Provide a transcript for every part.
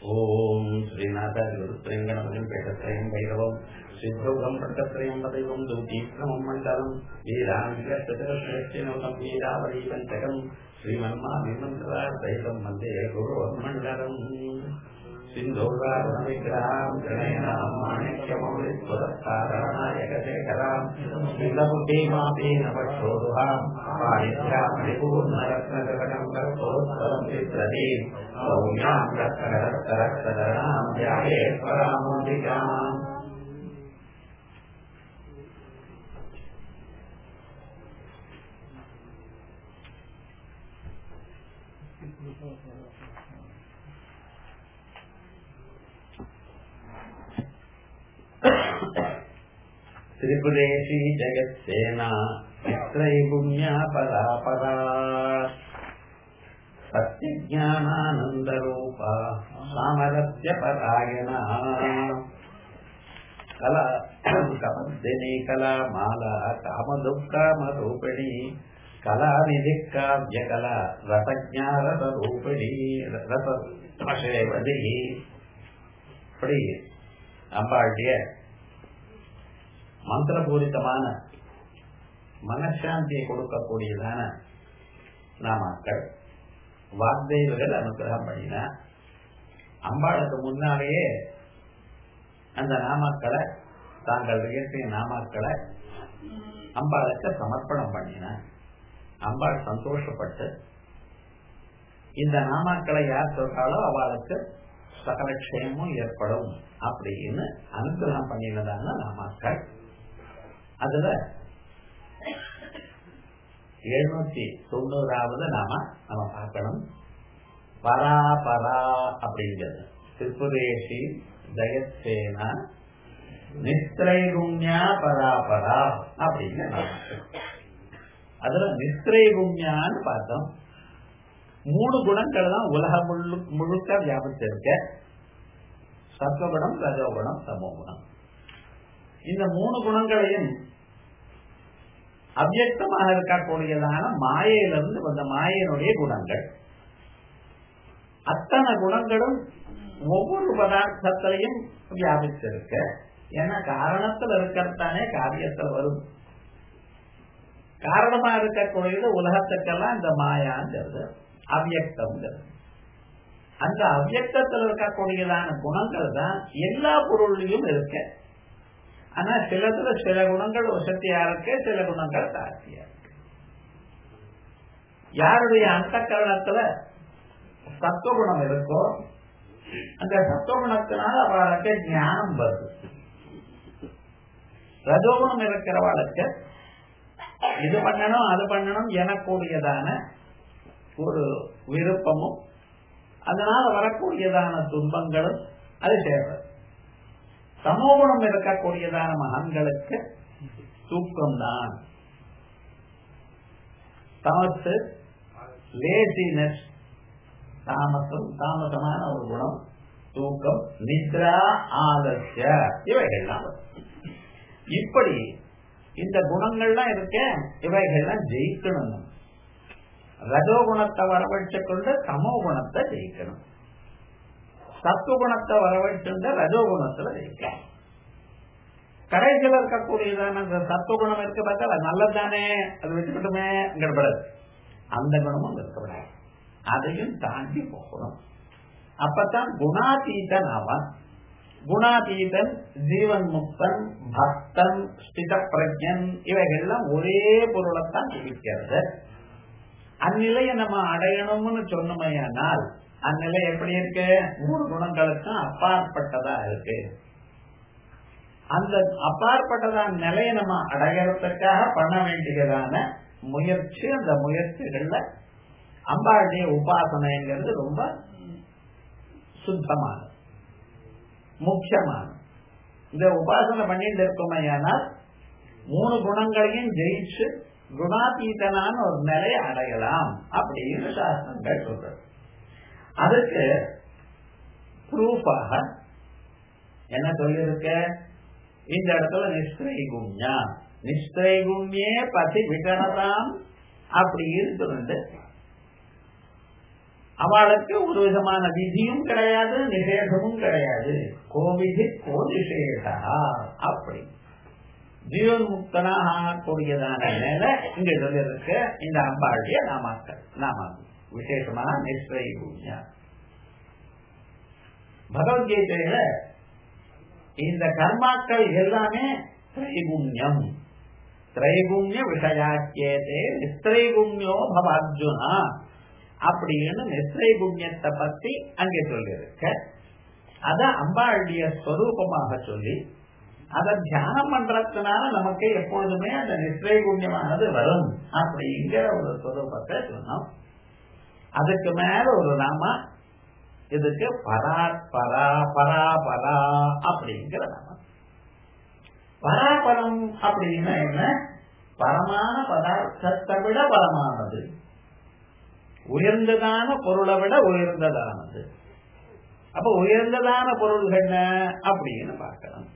ஓம் ஸ்ரீநாதகுருத்ரங்கணபதிம் பேட்டத்ரயம் வைரவம் சித்தௌகம் பட்டத்ரயம் பதைவம் தூதீப்ரமம் மண்டலம் வீராங்கிரஸ்தரஸ்ரேஷ்டினோகம் வீராவளி பஞ்சகம் ஸ்ரீமன்மாவிமந்திரார்த்தைதம் வந்தே குருவர்மண்டலம் சிந்தோகாரணவிக்கிரகாம் கணேனாம் மாணிக்யமௌலிஸ்வரத்தாரணாயகசேகராம் ஸ்ரீலபுட்டீமாபீனவற்றோதுகாம் பாணித்யாம் விபூர்ணரத்னகடம் கர்த்தோத்பலம் சித்ரதீம் சௌம்யாம் ரத்னரத்னரத்னராம் தியாகேஸ்வராமுதிகாம் त्रिपुरेशी जगत्सेना मित्रैगुण्या परापरा सत्यज्ञानानन्दरूपा सामरस्यपरायणा कला कपद्दिनी कला माला कामदुःखामरूपिणी कलानिधिकाव्यकला रसज्ञारसरूपिणी रसवशेवதி இப்படி அம்பாளுடைய மந்திரபூரிதமான மனசாந்தியை கொடுக்கக்கூடியதான நாமாக்கள் வாக்தேவர்கள் அனுகிரகம் பண்ணினா அம்பாளுக்கு முன்னாலேயே அந்த நாமாக்களை தாங்கள் இயற்றிய நாமாக்களை அம்பாளுக்கு சமர்ப்பணம் பண்ணின அம்பாள் சந்தோஷப்பட்டு இந்த நாமாக்களை யார் சொல்றாளோ அவளுக்கு சகல க்ஷேமும் ஏற்படும் அப்படின்னு அனுகிரகம் பண்ணினதான நாமாக்கள் அதுல எழுநூத்தி தொண்ணூறாவது நாம நம்ம பார்க்கணும் பராபரா அப்படிங்கிறது திரிபுரேஷி ஜெயத்சேனா நிஸ்திரைகுண்யா பராபரா அப்படின்னு அதுல நிஸ்திரைகுண்யான்னு பார்த்தோம் மூணு குணங்கள் தான் உலகம் முழுக்க வியாபிச்சிருக்க சத்வகுணம் ரஜோகுணம் சமோகுணம் இந்த மூணு குணங்களையும் அவ்யக்தமாக இருக்கக்கூடியதான மாயையிலிருந்து வந்த மாயையினுடைய குணங்கள் அத்தனை குணங்களும் ஒவ்வொரு பதார்த்தத்திலையும் வியாபிச்சிருக்க ஏன்னா காரணத்தில் இருக்கிறதானே காரியத்தில் வரும் காரணமா இருக்கக்கூடியது உலகத்துக்கெல்லாம் இந்த மாயாங்கிறது அவ்யக்தம்ங்கிறது அந்த அவ்யக்தத்தில் இருக்கக்கூடியதான குணங்கள் தான் எல்லா பொருள்லையும் இருக்க ஆனா சிலதுல சில குணங்கள் வசதியா இருக்கு சில குணங்கள் தாழ்த்தியா இருக்கு யாருடைய அந்த கரணத்துல சத்துவகுணம் இருக்கோ அந்த சத்துவகுணத்தினால அவளுக்கு ஞானம் வருது ரஜோகுணம் இருக்கிறவளுக்கு இது பண்ணணும் அது பண்ணணும் எனக்கூடியதான ஒரு விருப்பமும் அதனால வரக்கூடியதான துன்பங்களும் அது சேர்றது சமோகுணம் இருக்கக்கூடியதான மகன்களுக்கு தூக்கம்தான் தமத்து லேசினஸ் தாமசம் தாமசமான ஒரு குணம் தூக்கம் நித்ரா ஆலசிய இவைகள்லாம் இப்படி இந்த குணங்கள்லாம் இருக்க இவைகள்லாம் ஜெயிக்கணும் ரஜோகுணத்தை வரவழைச்சு கொண்டு சமோ குணத்தை ஜெயிக்கணும் சத்துவகுணத்தை வரவழைச்சுண்டு ரஜோகுணத்துல ஜெயிக்கணும் கடைசியில் இருக்கக்கூடியதான அந்த சத்துவகுணம் இருக்க பார்த்தா அது நல்லதானே அது வச்சுக்கிட்டுமே கடப்படாது அந்த குணமும் இருக்கப்படாது அதையும் தாண்டி போகணும் அப்பதான் குணாதீதன் ஆவான் குணாதீதன் ஜீவன் முக்தன் பக்தன் ஸ்தித பிரஜன் இவைகள்லாம் ஒரே பொருளைத்தான் குறிக்கிறது அந்நிலையை நம்ம அடையணும்னு சொன்னமையானால் அந்நிலை எப்படி இருக்கு மூணு குணங்களுக்கும் அப்பாற்பட்டதா இருக்கு அந்த அப்பாற்பட்டதான நிலையை நம்ம அடையறதுக்காக பண்ண வேண்டியதான முயற்சி அந்த முயற்சிகள்ல அம்பாளுடைய உபாசனைங்கிறது ரொம்ப சுத்தமானது முக்கியமானது இந்த உபாசனை பண்ணிட்டு இருக்கோமையானால் மூணு குணங்களையும் ஜெயிச்சு குணாதீதனான ஒரு நிலையை அடையலாம் அப்படின்னு சாஸ்திரங்கள் சொல்றது அதுக்கு ப்ரூஃபாக என்ன சொல்லியிருக்க இந்த இடத்துல நிஸ்திரை கும்யா நிஸ்திரை கும்யே பதி விகனதாம் அப்படி இருந்து அவளுக்கு ஒரு விதமான விதியும் கிடையாது நிஷேதமும் கிடையாது கோவிதி கோ நிஷேதா அப்படி ஜீவன் முக்தனாக ஆகக்கூடியதான நிலை இங்க சொல்லிருக்க இந்த அம்பாளுடைய நாமாக்கள் நாம விசேஷமான நிஸ்ரை பூஜா பகவத்கீதையில இந்த கர்மாக்கள் எல்லாமே திரைகுண்யம் திரைகுண்ய விஷயாக்கியதே நிஸ்திரைகுண்யோ பவ அர்ஜுனா அப்படின்னு நிஸ்திரைகுண்யத்தை பத்தி அங்கே சொல்லியிருக்க அத அம்பாளுடைய ஸ்வரூபமாக சொல்லி அதை தியானம் பண்றதுனால நமக்கு எப்பொழுதுமே அந்த நிஸ்திரைகுண்யமானது வரும் அப்படிங்கிற ஒரு ஸ்வரூபத்தை சொன்னோம் அதுக்கு மேல ஒரு நாம இதுக்கு பராத்பரா பராபரா அப்படிங்கிற நாம பராபரம் அப்படின்னா என்ன பரமான பதார்த்தத்தை விட பரமானது உயர்ந்ததான பொருளை விட உயர்ந்ததானது அப்ப உயர்ந்ததான பொருள்கள் என்ன அப்படின்னு பார்க்கலாம்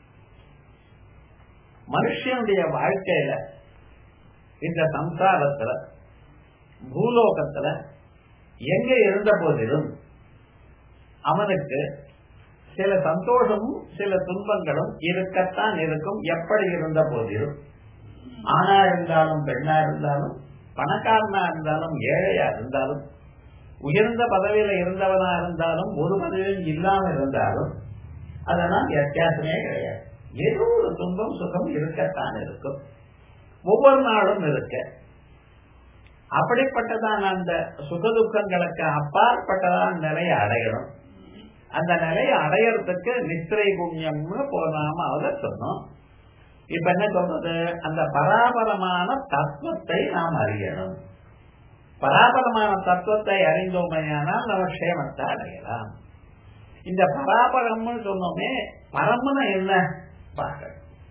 மனுஷனுடைய வாழ்க்கையில இந்த சம்சாரத்துல பூலோகத்துல எங்க இருந்த போதிலும் அவனுக்கு சில சந்தோஷமும் சில துன்பங்களும் இருக்கத்தான் இருக்கும் எப்படி இருந்த போதிலும் ஆணா இருந்தாலும் பெண்ணா இருந்தாலும் பணக்காரனா இருந்தாலும் ஏழையா இருந்தாலும் உயர்ந்த பதவியில இருந்தவனா இருந்தாலும் ஒரு பதவியும் இல்லாம இருந்தாலும் அதெல்லாம் வித்தியாசமே கிடையாது ஏதோ ஒரு துன்பம் சுகம் இருக்கத்தான் இருக்கும் ஒவ்வொரு நாளும் இருக்க அப்படிப்பட்டதான் அந்த சுகதுக்கங்களுக்கு அப்பாற்பட்டதான் நிலையை அடையணும் அந்த நிலையை அடையறதுக்கு நித்திரை புண்ணியம்னு போனாம அதை சொன்னோம் இப்ப என்ன சொல்றது அந்த பராபரமான தத்துவத்தை நாம் அறியணும் பராபரமான தத்துவத்தை அறிந்தோமையானால் நம்ம க்ஷேமத்தை அடையலாம் இந்த பராபரம்னு சொன்னோமே பரமன என்ன பார்க்க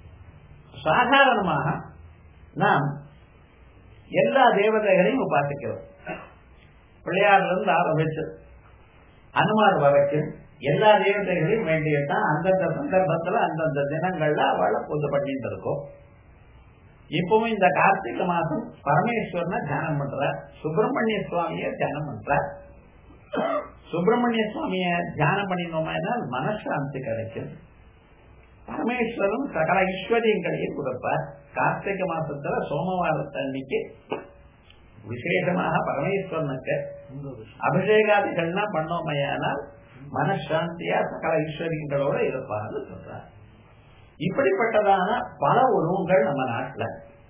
சாதாரணமாக நாம் எல்லா தேவதைகளையும் உபாசிக்கிறோம் பிள்ளையார்ல இருந்து ஆரம்பிச்சு அனுமார் வரைக்கும் எல்லா தேவதைகளையும் வேண்டியதான் அந்தந்த சந்தர்ப்பத்துல அந்தந்த தினங்கள்ல அவளை பூஜை பண்ணிட்டு இருக்கோம் இப்பவும் இந்த கார்த்திகை மாசம் பரமேஸ்வரனை தியானம் பண்ற சுப்பிரமணிய சுவாமிய தியானம் பண்ற சுப்பிரமணிய சுவாமிய தியானம் பண்ணினோம்னா மனசாந்தி கிடைக்கும் பரமேஸ்வரன் சகல ஐஸ்வர்யங்களையும் கொடுப்பார் கார்த்திகை மாசத்துல சோமவாரத்தை அன்னைக்கு விசேஷமாக பரமேஸ்வரனுக்கு அபிஷேகாதிகள்லாம் பண்ணோமையானால் மனசாந்தியா சகல ஐஸ்வர்யங்களோட இருப்பார்னு சொல்றார் இப்படிப்பட்டதான பல உருவங்கள் நம்ம நாட்டுல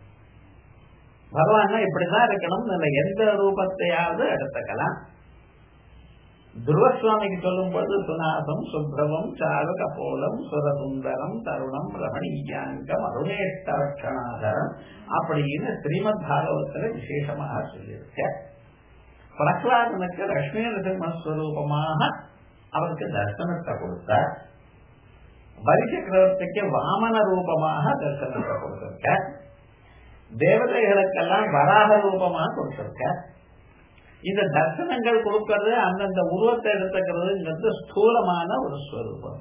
பகவான் இப்படிதான் இருக்கணும் எந்த ரூபத்தையாவது எடுத்துக்கலாம் துருவசுவாமிக்கு சொல்லும் போது சுனாசம் சுப்ரவம் சாரு கபோலம் சுரசுந்தரம் தருணம் ரமணீயாங்கம் அருணேஷ்டரட்சணாதரம் அப்படின்னு ஸ்ரீமத் பாகவத்துல விசேஷமாக சொல்லியிருக்க பிரகலாதனுக்கு லட்சுமி நரசிம்மஸ்வரூபமாக அவருக்கு தர்சனத்தை கொடுத்தார் பலி சக்கரவர்த்திக்கு வாமன ரூபமாக தரிசனத்தை கொடுத்திருக்க தேவதைகளுக்கெல்லாம் வராக ரூபமாக கொடுத்திருக்க இந்த தர்சனங்கள் கொடுக்கறது அந்தந்த உருவத்தை எடுத்துக்கிறதுங்கிறது ஸ்தூலமான ஒரு ஸ்வரூபம்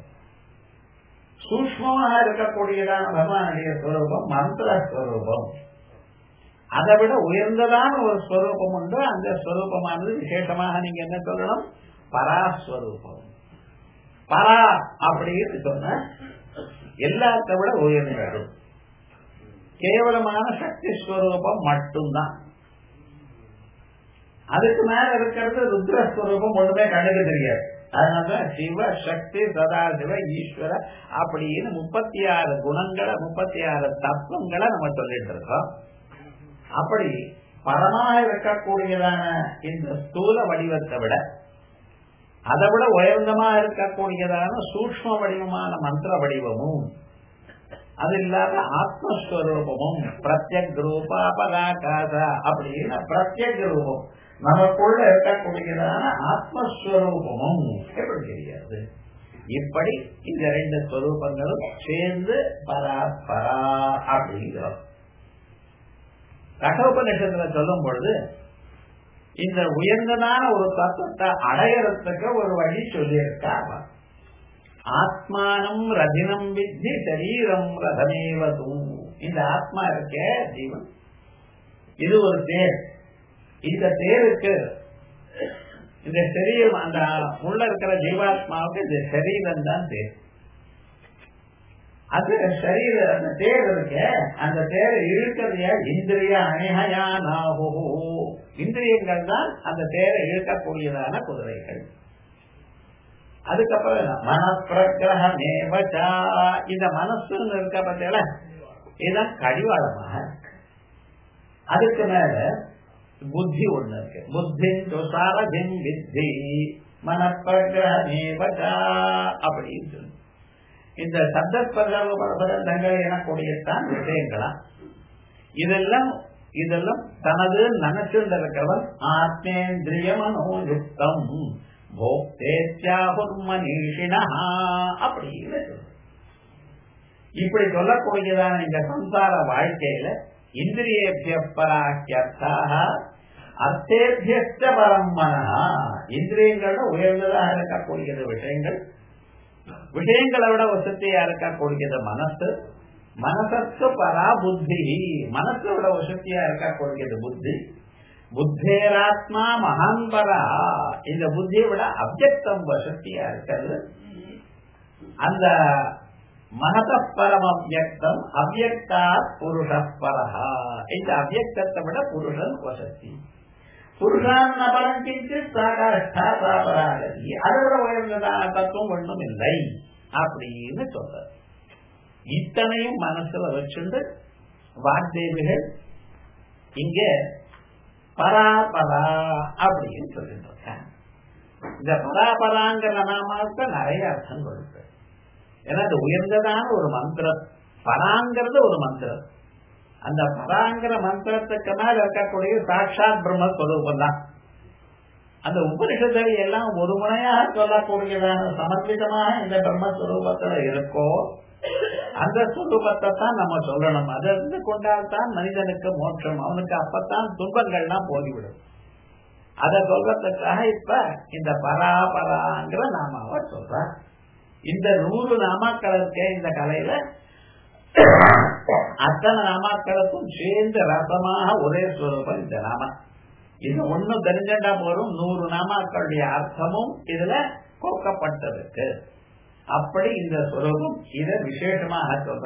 சூக்மமாக இருக்கக்கூடியதான பகவானுடைய ஸ்வரூபம் மந்திர ஸ்வரூபம் அதை விட உயர்ந்ததான ஒரு ஸ்வரூபம் உண்டு அந்த ஸ்வரூபமானது விசேஷமாக நீங்க என்ன சொல்லணும் பராஸ்வரூபம் பரா அப்படின்னு சொன்ன எல்லாத்த விட உயர்ந்தது கேவலமான சக்தி ஸ்வரூபம் மட்டும்தான் அதுக்கு மேல இருக்கிறது ருத்ரஸ்வரூபம் ஒண்ணுமே கண்ணுக்கு தெரியாது அதனாலதான் சிவ சக்தி சதாசிவ ஈஸ்வர அப்படின்னு முப்பத்தி ஆறு குணங்களை முப்பத்தி ஆறு தத்துவங்களை நம்ம சொல்லிட்டு இருக்கோம் அப்படி பரமாக இருக்கக்கூடியதான இந்த ஸ்தூல வடிவத்தை விட அதை விட உயர்ந்தமா இருக்கக்கூடியதான சூக்ம வடிவமான மந்திர வடிவமும் அது இல்லாத ஆத்மஸ்வரூபமும் பிரத்யக் ரூபா பராகாச அப்படின்னு பிரத்யக் ரூபம் நமக்குள்ள இருக்கக்கூடியதான ஆத்மஸ்வரூபமும் எப்படி தெரியாது இப்படி இந்த ரெண்டு ஸ்வரூபங்களும் சேர்ந்து பராபரா அப்படிங்கிறோம் கட்டோபநிஷத்துல சொல்லும் பொழுது இந்த உயர்ந்ததான ஒரு தத்துவத்தை அடையறதுக்கு ஒரு வழி சொல்லியிருக்காங்க ஆத்மானம் ரதினம் வித்தி சரீரம் ரதமேவது இந்த ஆத்மா இருக்க ஜீவன் இது ஒரு தேர் இந்த தேருக்கு இந்த சரீரம் அந்த உள்ள இருக்கிற ஜீவாத்மாவுக்கு இந்த சரீரம் தான் பேர் அது சரீர அந்த தேர் இருக்க அந்த தேரை இழுக்கிறது இந்திரிய அணிஹயானாகோ இந்திரியங்கள் தான் அந்த தேரை இழுக்கக்கூடியதான குதிரைகள் அதுக்கப்புறம் மனப்பிரகிரகமேவச்சா இந்த மனசுன்னு இருக்க பத்தியில இதுதான் கடிவாளமாக இருக்கு அதுக்கு மேல புத்தி ஒண்ணு இருக்கு புத்தி சாரதின் வித்தி மனப்பிரகிரகமேவச்சா அப்படின்னு சொல்லு இந்த சப்தஸ்பர்தங்கள் எனக்கூடியத்தான் விஷயங்களா இதெல்லாம் இதெல்லாம் தனது நினைச்சிருந்த இருக்கிறவன் ஆத்மேந்திரிய மனோயுக்தம் போக்தேத்யாகுர்மனீஷினா அப்படின்னு இப்படி சொல்லக்கூடியதான இந்த சம்சார வாழ்க்கையில இந்திரியேபிய பராக்கியர்த்தாக அர்த்தேபியஸ்ட பரம் மனஹா இந்திரியங்களோட உயர்ந்ததாக இருக்கக்கூடியது விஷயங்கள் விஷயங்களை விட வசதியா இருக்கக்கூடியது மனசு மனசத்து பரா புத்தி மனசை விட வசதியா இருக்கக்கூடியது புத்தி புத்தேராத்மா மகான்பரா இந்த புத்தியை விட அவ்வக்தம் வசதியா இருக்கிறது அந்த மனத பரம் அவ்வக்தம் அவ்வக்தா புருஷப்பரஹா இந்த அவ்வக்தத்தை விட புருஷன் வசதி புருஷான் நபரம் கிஞ்சு சாகாஷ்டா சாபராகதி அதை விட உயர்ந்ததான தத்துவம் ஒன்றும் இல்லை அப்படின்னு சொல்ற இத்தனையும் மனசுல வச்சுண்டு வாக்தேவிகள் இங்க பராபரா அப்படின்னு சொல்லிட்டு இருக்காங்க இந்த பராபராங்கிற நாமாவுக்கு நிறைய அர்த்தங்கள் இருக்கு ஏன்னா அது உயர்ந்ததான ஒரு மந்திரம் பராங்கிறது ஒரு மந்திரம் அந்த பராங்கிற மந்திரத்துக்கு மேல இருக்கக்கூடிய சாட்சாத் பிரம்மஸ்வரூபம் தான் அந்த உபனிஷத்தை எல்லாம் ஒரு முறையாக சொல்லக்கூடியதான சமர்ப்பிதமாக இந்த பிரம்மஸ்வரூபத்துல இருக்கோ அந்த ஸ்வரூபத்தை தான் நம்ம சொல்லணும் அதை இருந்து கொண்டால்தான் மனிதனுக்கு மோட்சம் அவனுக்கு அப்பத்தான் துன்பங்கள்லாம் போய்விடும் அதை சொல்றதுக்காக இப்ப இந்த பராபராங்கிற நாமாவை சொல்ற இந்த நூறு நாமாக்கள் இருக்க இந்த கலையில அத்தனை நாமாக்களுக்கும் சேர்ந்து ரசமாக ஒரே ஸ்வரூபம் இந்த நாம இது ஒண்ணு தெரிஞ்சா போதும் நூறு நாமாக்களுடைய அர்த்தமும் இதுல கோக்கப்பட்டிருக்கு அப்படி இந்த ஸ்வரூபம் இத விசேஷமாக சொல்ற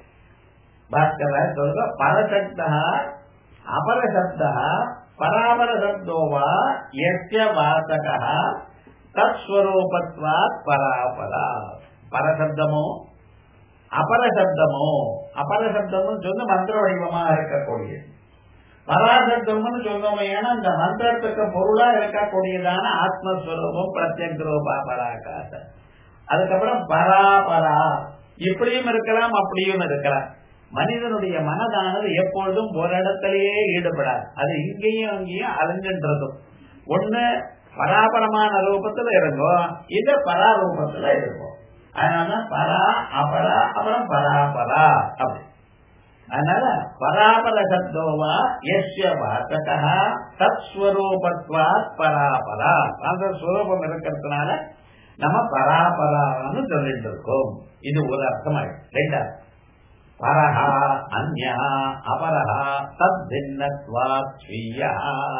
பாஸ்கர சொல்ற பரசப்தா அபரசப்தா பராபரசப்தோவா எஸ்ய வாசகா தத்ஸ்வரூபத்வாத் பராபரா பரசப்தமோ அபரசப்தமோ அபரசப்தமும் சொன்ன மந்திர வடிவமாக இருக்கக்கூடியது பராசப்தம்னு சொன்னோம் ஏன்னா இந்த மந்திரத்துக்கு பொருளா இருக்கக்கூடியதான ஆத்மஸ்வரூபம் பிரத்யக் ரூபா பராகாச அதுக்கப்புறம் பராபரா இப்படியும் இருக்கலாம் அப்படியும் இருக்கலாம் மனிதனுடைய மனதானது எப்பொழுதும் ஒரு இடத்திலேயே ஈடுபடாது அது இங்கேயும் அங்கேயும் அலைஞ்சின்றதும் ஒண்ணு பராபரமான ரூபத்துல இருக்கும் இது பராரூபத்துல இருக்கும் அதனால பரா அபரா அப்புறம் பராபரா அப்படி அதனால பராபர சப்தோவா எஸ்ய வாசகா தத் ஸ்வரூபத்வாத் பராபரா அந்த ஸ்வரூபம் இருக்கிறதுனால நம்ம பராபரான்னு சொல்லிட்டு இருக்கோம் இது ஒரு அர்த்தமாயிடும் ரெண்டாவது பரஹா அந்யா அபரஹா தத் பின்னத்வாத் ஸ்வீயா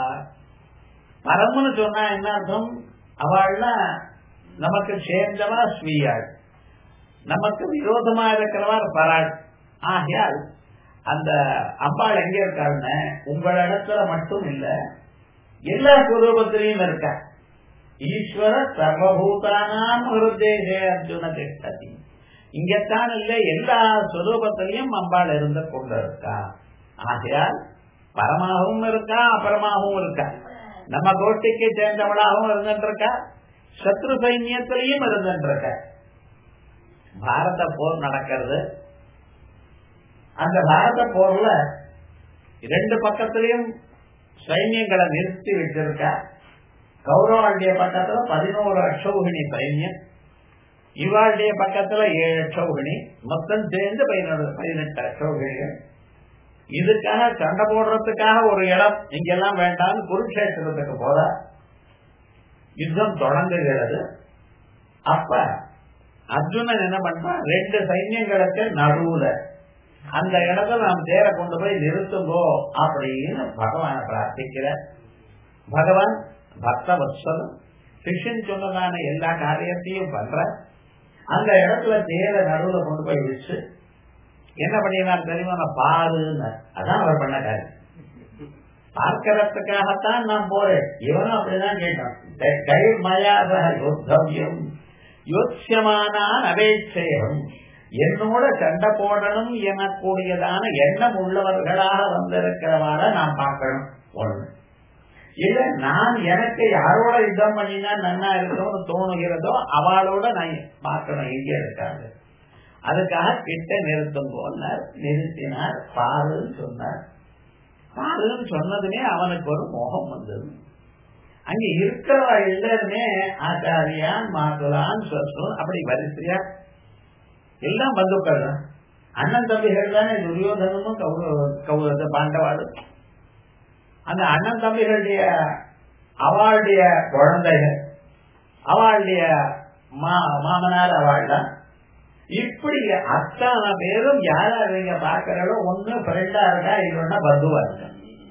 பரம்னு சொன்னா என்ன அர்த்தம் அவள்ல நமக்கு சேர்ந்தவா ஸ்வீயாள் நமக்கு விரோதமா இருக்கிறவர் பராள் ஆகையால் அந்த அம்பாள் எங்க இருக்காருன்னு உங்களிடத்துல மட்டும் இல்ல எல்லா சுரூபத்திலையும் இருக்க ஈஸ்வர சர்வபூதானாம் ஹிருதேசே அர்ஜுன திஷ்டதி இங்கத்தான் இல்ல எல்லா சுரூபத்திலையும் அம்பாள் இருந்து கொண்டு இருக்கா ஆகையால் பரமாகவும் இருக்கா அபரமாகவும் இருக்கா நம்ம கோஷ்டிக்கு சேர்ந்தவளாகவும் இருந்துட்டு இருக்கா சத்ரு சைன்யத்திலையும் இருந்துட்டு இருக்க பாரத போர் நடக்கிறது அந்த பாரத போர்ல இரண்டு பக்கத்திலையும் சைன்யங்களை நிறுத்தி வச்சிருக்க கௌரவாண்டிய பக்கத்துல பதினோரு அக்ஷௌகிணி சைன்யம் இவாளுடைய பக்கத்துல ஏழு அக்ஷௌகிணி மொத்தம் சேர்ந்து பதினோரு பதினெட்டு அக்ஷௌகிணிகள் இதுக்காக சண்டை போடுறதுக்காக ஒரு இடம் இங்கெல்லாம் வேண்டாம்னு குருக்ஷேத்திரத்துக்கு போற யுத்தம் தொடங்குகிறது அப்ப அர்ஜுனன் என்ன பண்றான் ரெண்டு சைன்யங்களுக்கு நடுவுல அந்த இடத்துல நாம் தேர கொண்டு போய் நிறுத்துங்கோ அப்படின்னு பகவான பிரார்த்திக்கிற பகவான் பக்த வத்சலம் சிஷ்யன் சொன்னதான எல்லா காரியத்தையும் பண்ற அந்த இடத்துல தேர நடுவுல கொண்டு போய் வச்சு என்ன பண்ணினார் தெரியுமா நான் பாருன்னு அதான் அவர் பண்ண காரியம் பார்க்கறதுக்காகத்தான் நான் போறேன் இவனும் அப்படிதான் கேட்டான் கை மயாசக யோத்தவியம் யோசியமானான் அபேட்சேயம் என்னோட சண்டை போடணும் எனக்கூடியதான எண்ணம் உள்ளவர்களாக வந்திருக்கிறவாற நான் பார்க்கணும் ஒண்ணு இல்ல நான் எனக்கு யாரோட யுத்தம் பண்ணினா நன்னா இருக்கணும்னு தோணுகிறதோ அவளோட நான் பார்க்கணும் எங்க இருக்காங்க அதுக்காக கிட்ட நிறுத்தும் போனார் நிறுத்தினார் பாருன்னு சொன்னார் பாருன்னு சொன்னதுமே அவனுக்கு ஒரு மோகம் வந்தது அங்க இருக்கிறவா எல்லாருமே ஆச்சாரியான் மாத்துலான் சொல் அப்படி வரிசையா எல்லாம் பந்துக்கள் தான் அண்ணன் தம்பிகள் தானே துரியோதனமும் கௌரவ பாண்டவாடு அந்த அண்ணன் தம்பிகளுடைய அவளுடைய குழந்தைகள் அவளுடைய மாமனார் அவள் தான் இப்படி அத்தனை பேரும் யாரா நீங்க பாக்குறதோ ஒண்ணு ஃப்ரெண்டா இருக்கா இல்லைன்னா பந்துவா இருக்கா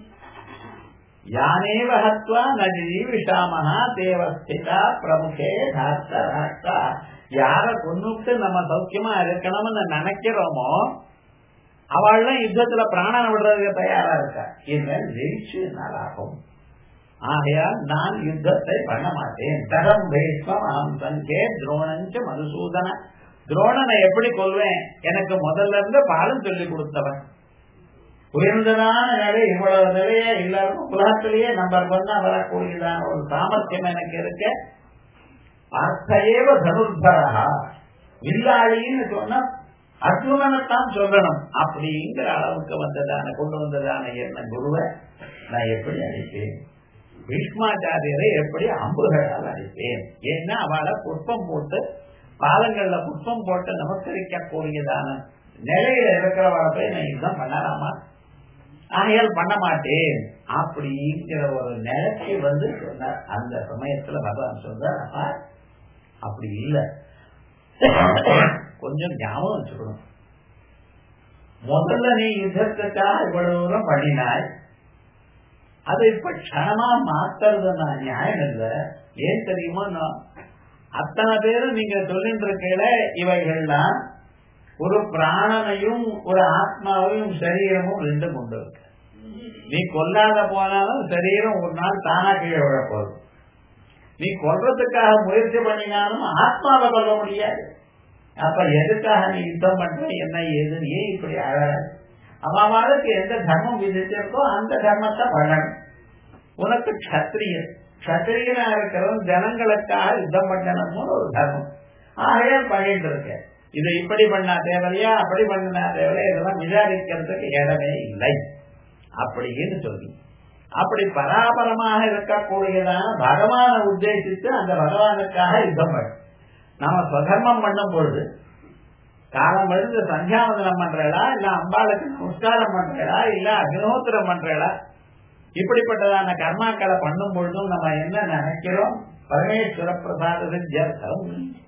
யானேவ ஹத்வா நஜீவிஷாமஹா தேவஸ்திதா பிரமுகே தாஸ்த ராஷ்டா யார கொண்டுட்டு நம்ம சௌக்கியமா இருக்கணும்னு நினைக்கிறோமோ அவள்லாம் யுத்தத்துல பிராணம் விடுறதுக்கு தயாரா இருக்கா இவன் ஜெயிச்சு நல்லாகும் ஆகையால் நான் யுத்தத்தை பண்ண மாட்டேன் தரம் பீஷ்மம் அகம் சங்கே துரோணஞ்ச மதுசூதன துரோணனை எப்படி கொள்வேன் எனக்கு முதல்ல இருந்து பாடம் சொல்லி கொடுத்தவன் உயர்ந்ததான நிலை இவ்வளவு நிலைய எல்லாருக்கும் உலகத்திலேயே நம்பர் ஒன்னா வரக்கூடியதான ஒரு சாமர்த்தியம் எனக்கு இருக்க அர்த்தையேவ தனுர்தரா வில்லாளின்னு சொன்னா அர்ஜுனனைத்தான் சொல்லணும் அப்படிங்கிற அளவுக்கு வந்ததான கொண்டு வந்ததான என்ன குருவை நான் எப்படி அடிப்பேன் பீஷ்மாச்சாரியரை எப்படி அம்புகளால் அடிப்பேன் ஏன்னா அவளை புஷ்பம் போட்டு பாதங்கள்ல புஷ்பம் போட்டு நமஸ்கரிக்க கூடியதான நிலையில இருக்கிறவளை போய் நான் இதுதான் பண்ணலாமா ஆகையால் பண்ண மாட்டேன் அப்படிங்கிற ஒரு நிலைக்கு வந்து சொன்னார் அந்த சமயத்துல பகவான் சொல்றார் அப்பா அப்படி இல்லை கொஞ்சம் ஞாபகம் வச்சுக்கணும் முதல்ல நீ யுத்தத்துக்காக இவ்வளவு தூரம் பண்ணினாய் அதை இப்ப க்ஷணமா மாத்துறது நான் நியாயம் இல்லை ஏன் தெரியுமா நான் அத்தனை பேரும் நீங்க சொல்லிட்டு இருக்கல இவைகள்லாம் ஒரு பிராணனையும் ஒரு ஆத்மாவையும் சரீரமும் ரெண்டு கொண்டு இருக்கு நீ கொல்லாத போனாலும் சரீரம் ஒரு நாள் தானா கீழே விழ போகுது நீ கொல்றதுக்காக முயற்சி பண்ணினாலும் ஆத்மாவை கொல்ல முடியாது அப்ப எதுக்காக நீ யுத்தம் பண்ற என்ன ஏது ஏன் இப்படி அழக அவளுக்கு எந்த தர்மம் விதிச்சிருக்கோ அந்த தர்மத்தை பண்ணணும் உனக்கு கத்திரியன் கத்திரியனா இருக்கிறவன் ஜனங்களுக்காக யுத்தம் பண்ணணும்னு ஒரு தர்மம் ஆகையால் பண்ணிட்டு இருக்க இதை இப்படி பண்ணா தேவையா அப்படி பண்ணா தேவையா இதெல்லாம் விசாரிக்கிறதுக்கு இடமே இல்லை அப்படின்னு சொல்லி அப்படி பராபரமாக இருக்கக்கூடியதான பகவான உத்தேசித்து அந்த பகவானுக்காக யுத்தம் பண்ண நாம ஸ்வதர்மம் பண்ணும் பொழுது காலம் எழுந்து சந்தியாவதனம் பண்றா இல்ல அம்பாளுக்கு நமஸ்காரம் பண்றா இல்ல அக்னோத்திரம் பண்றா இப்படிப்பட்டதான கர்மாக்களை பண்ணும் பொழுதும் நம்ம என்ன நினைக்கிறோம் பரமேஸ்வர பிரசாத ஜர்த்தம்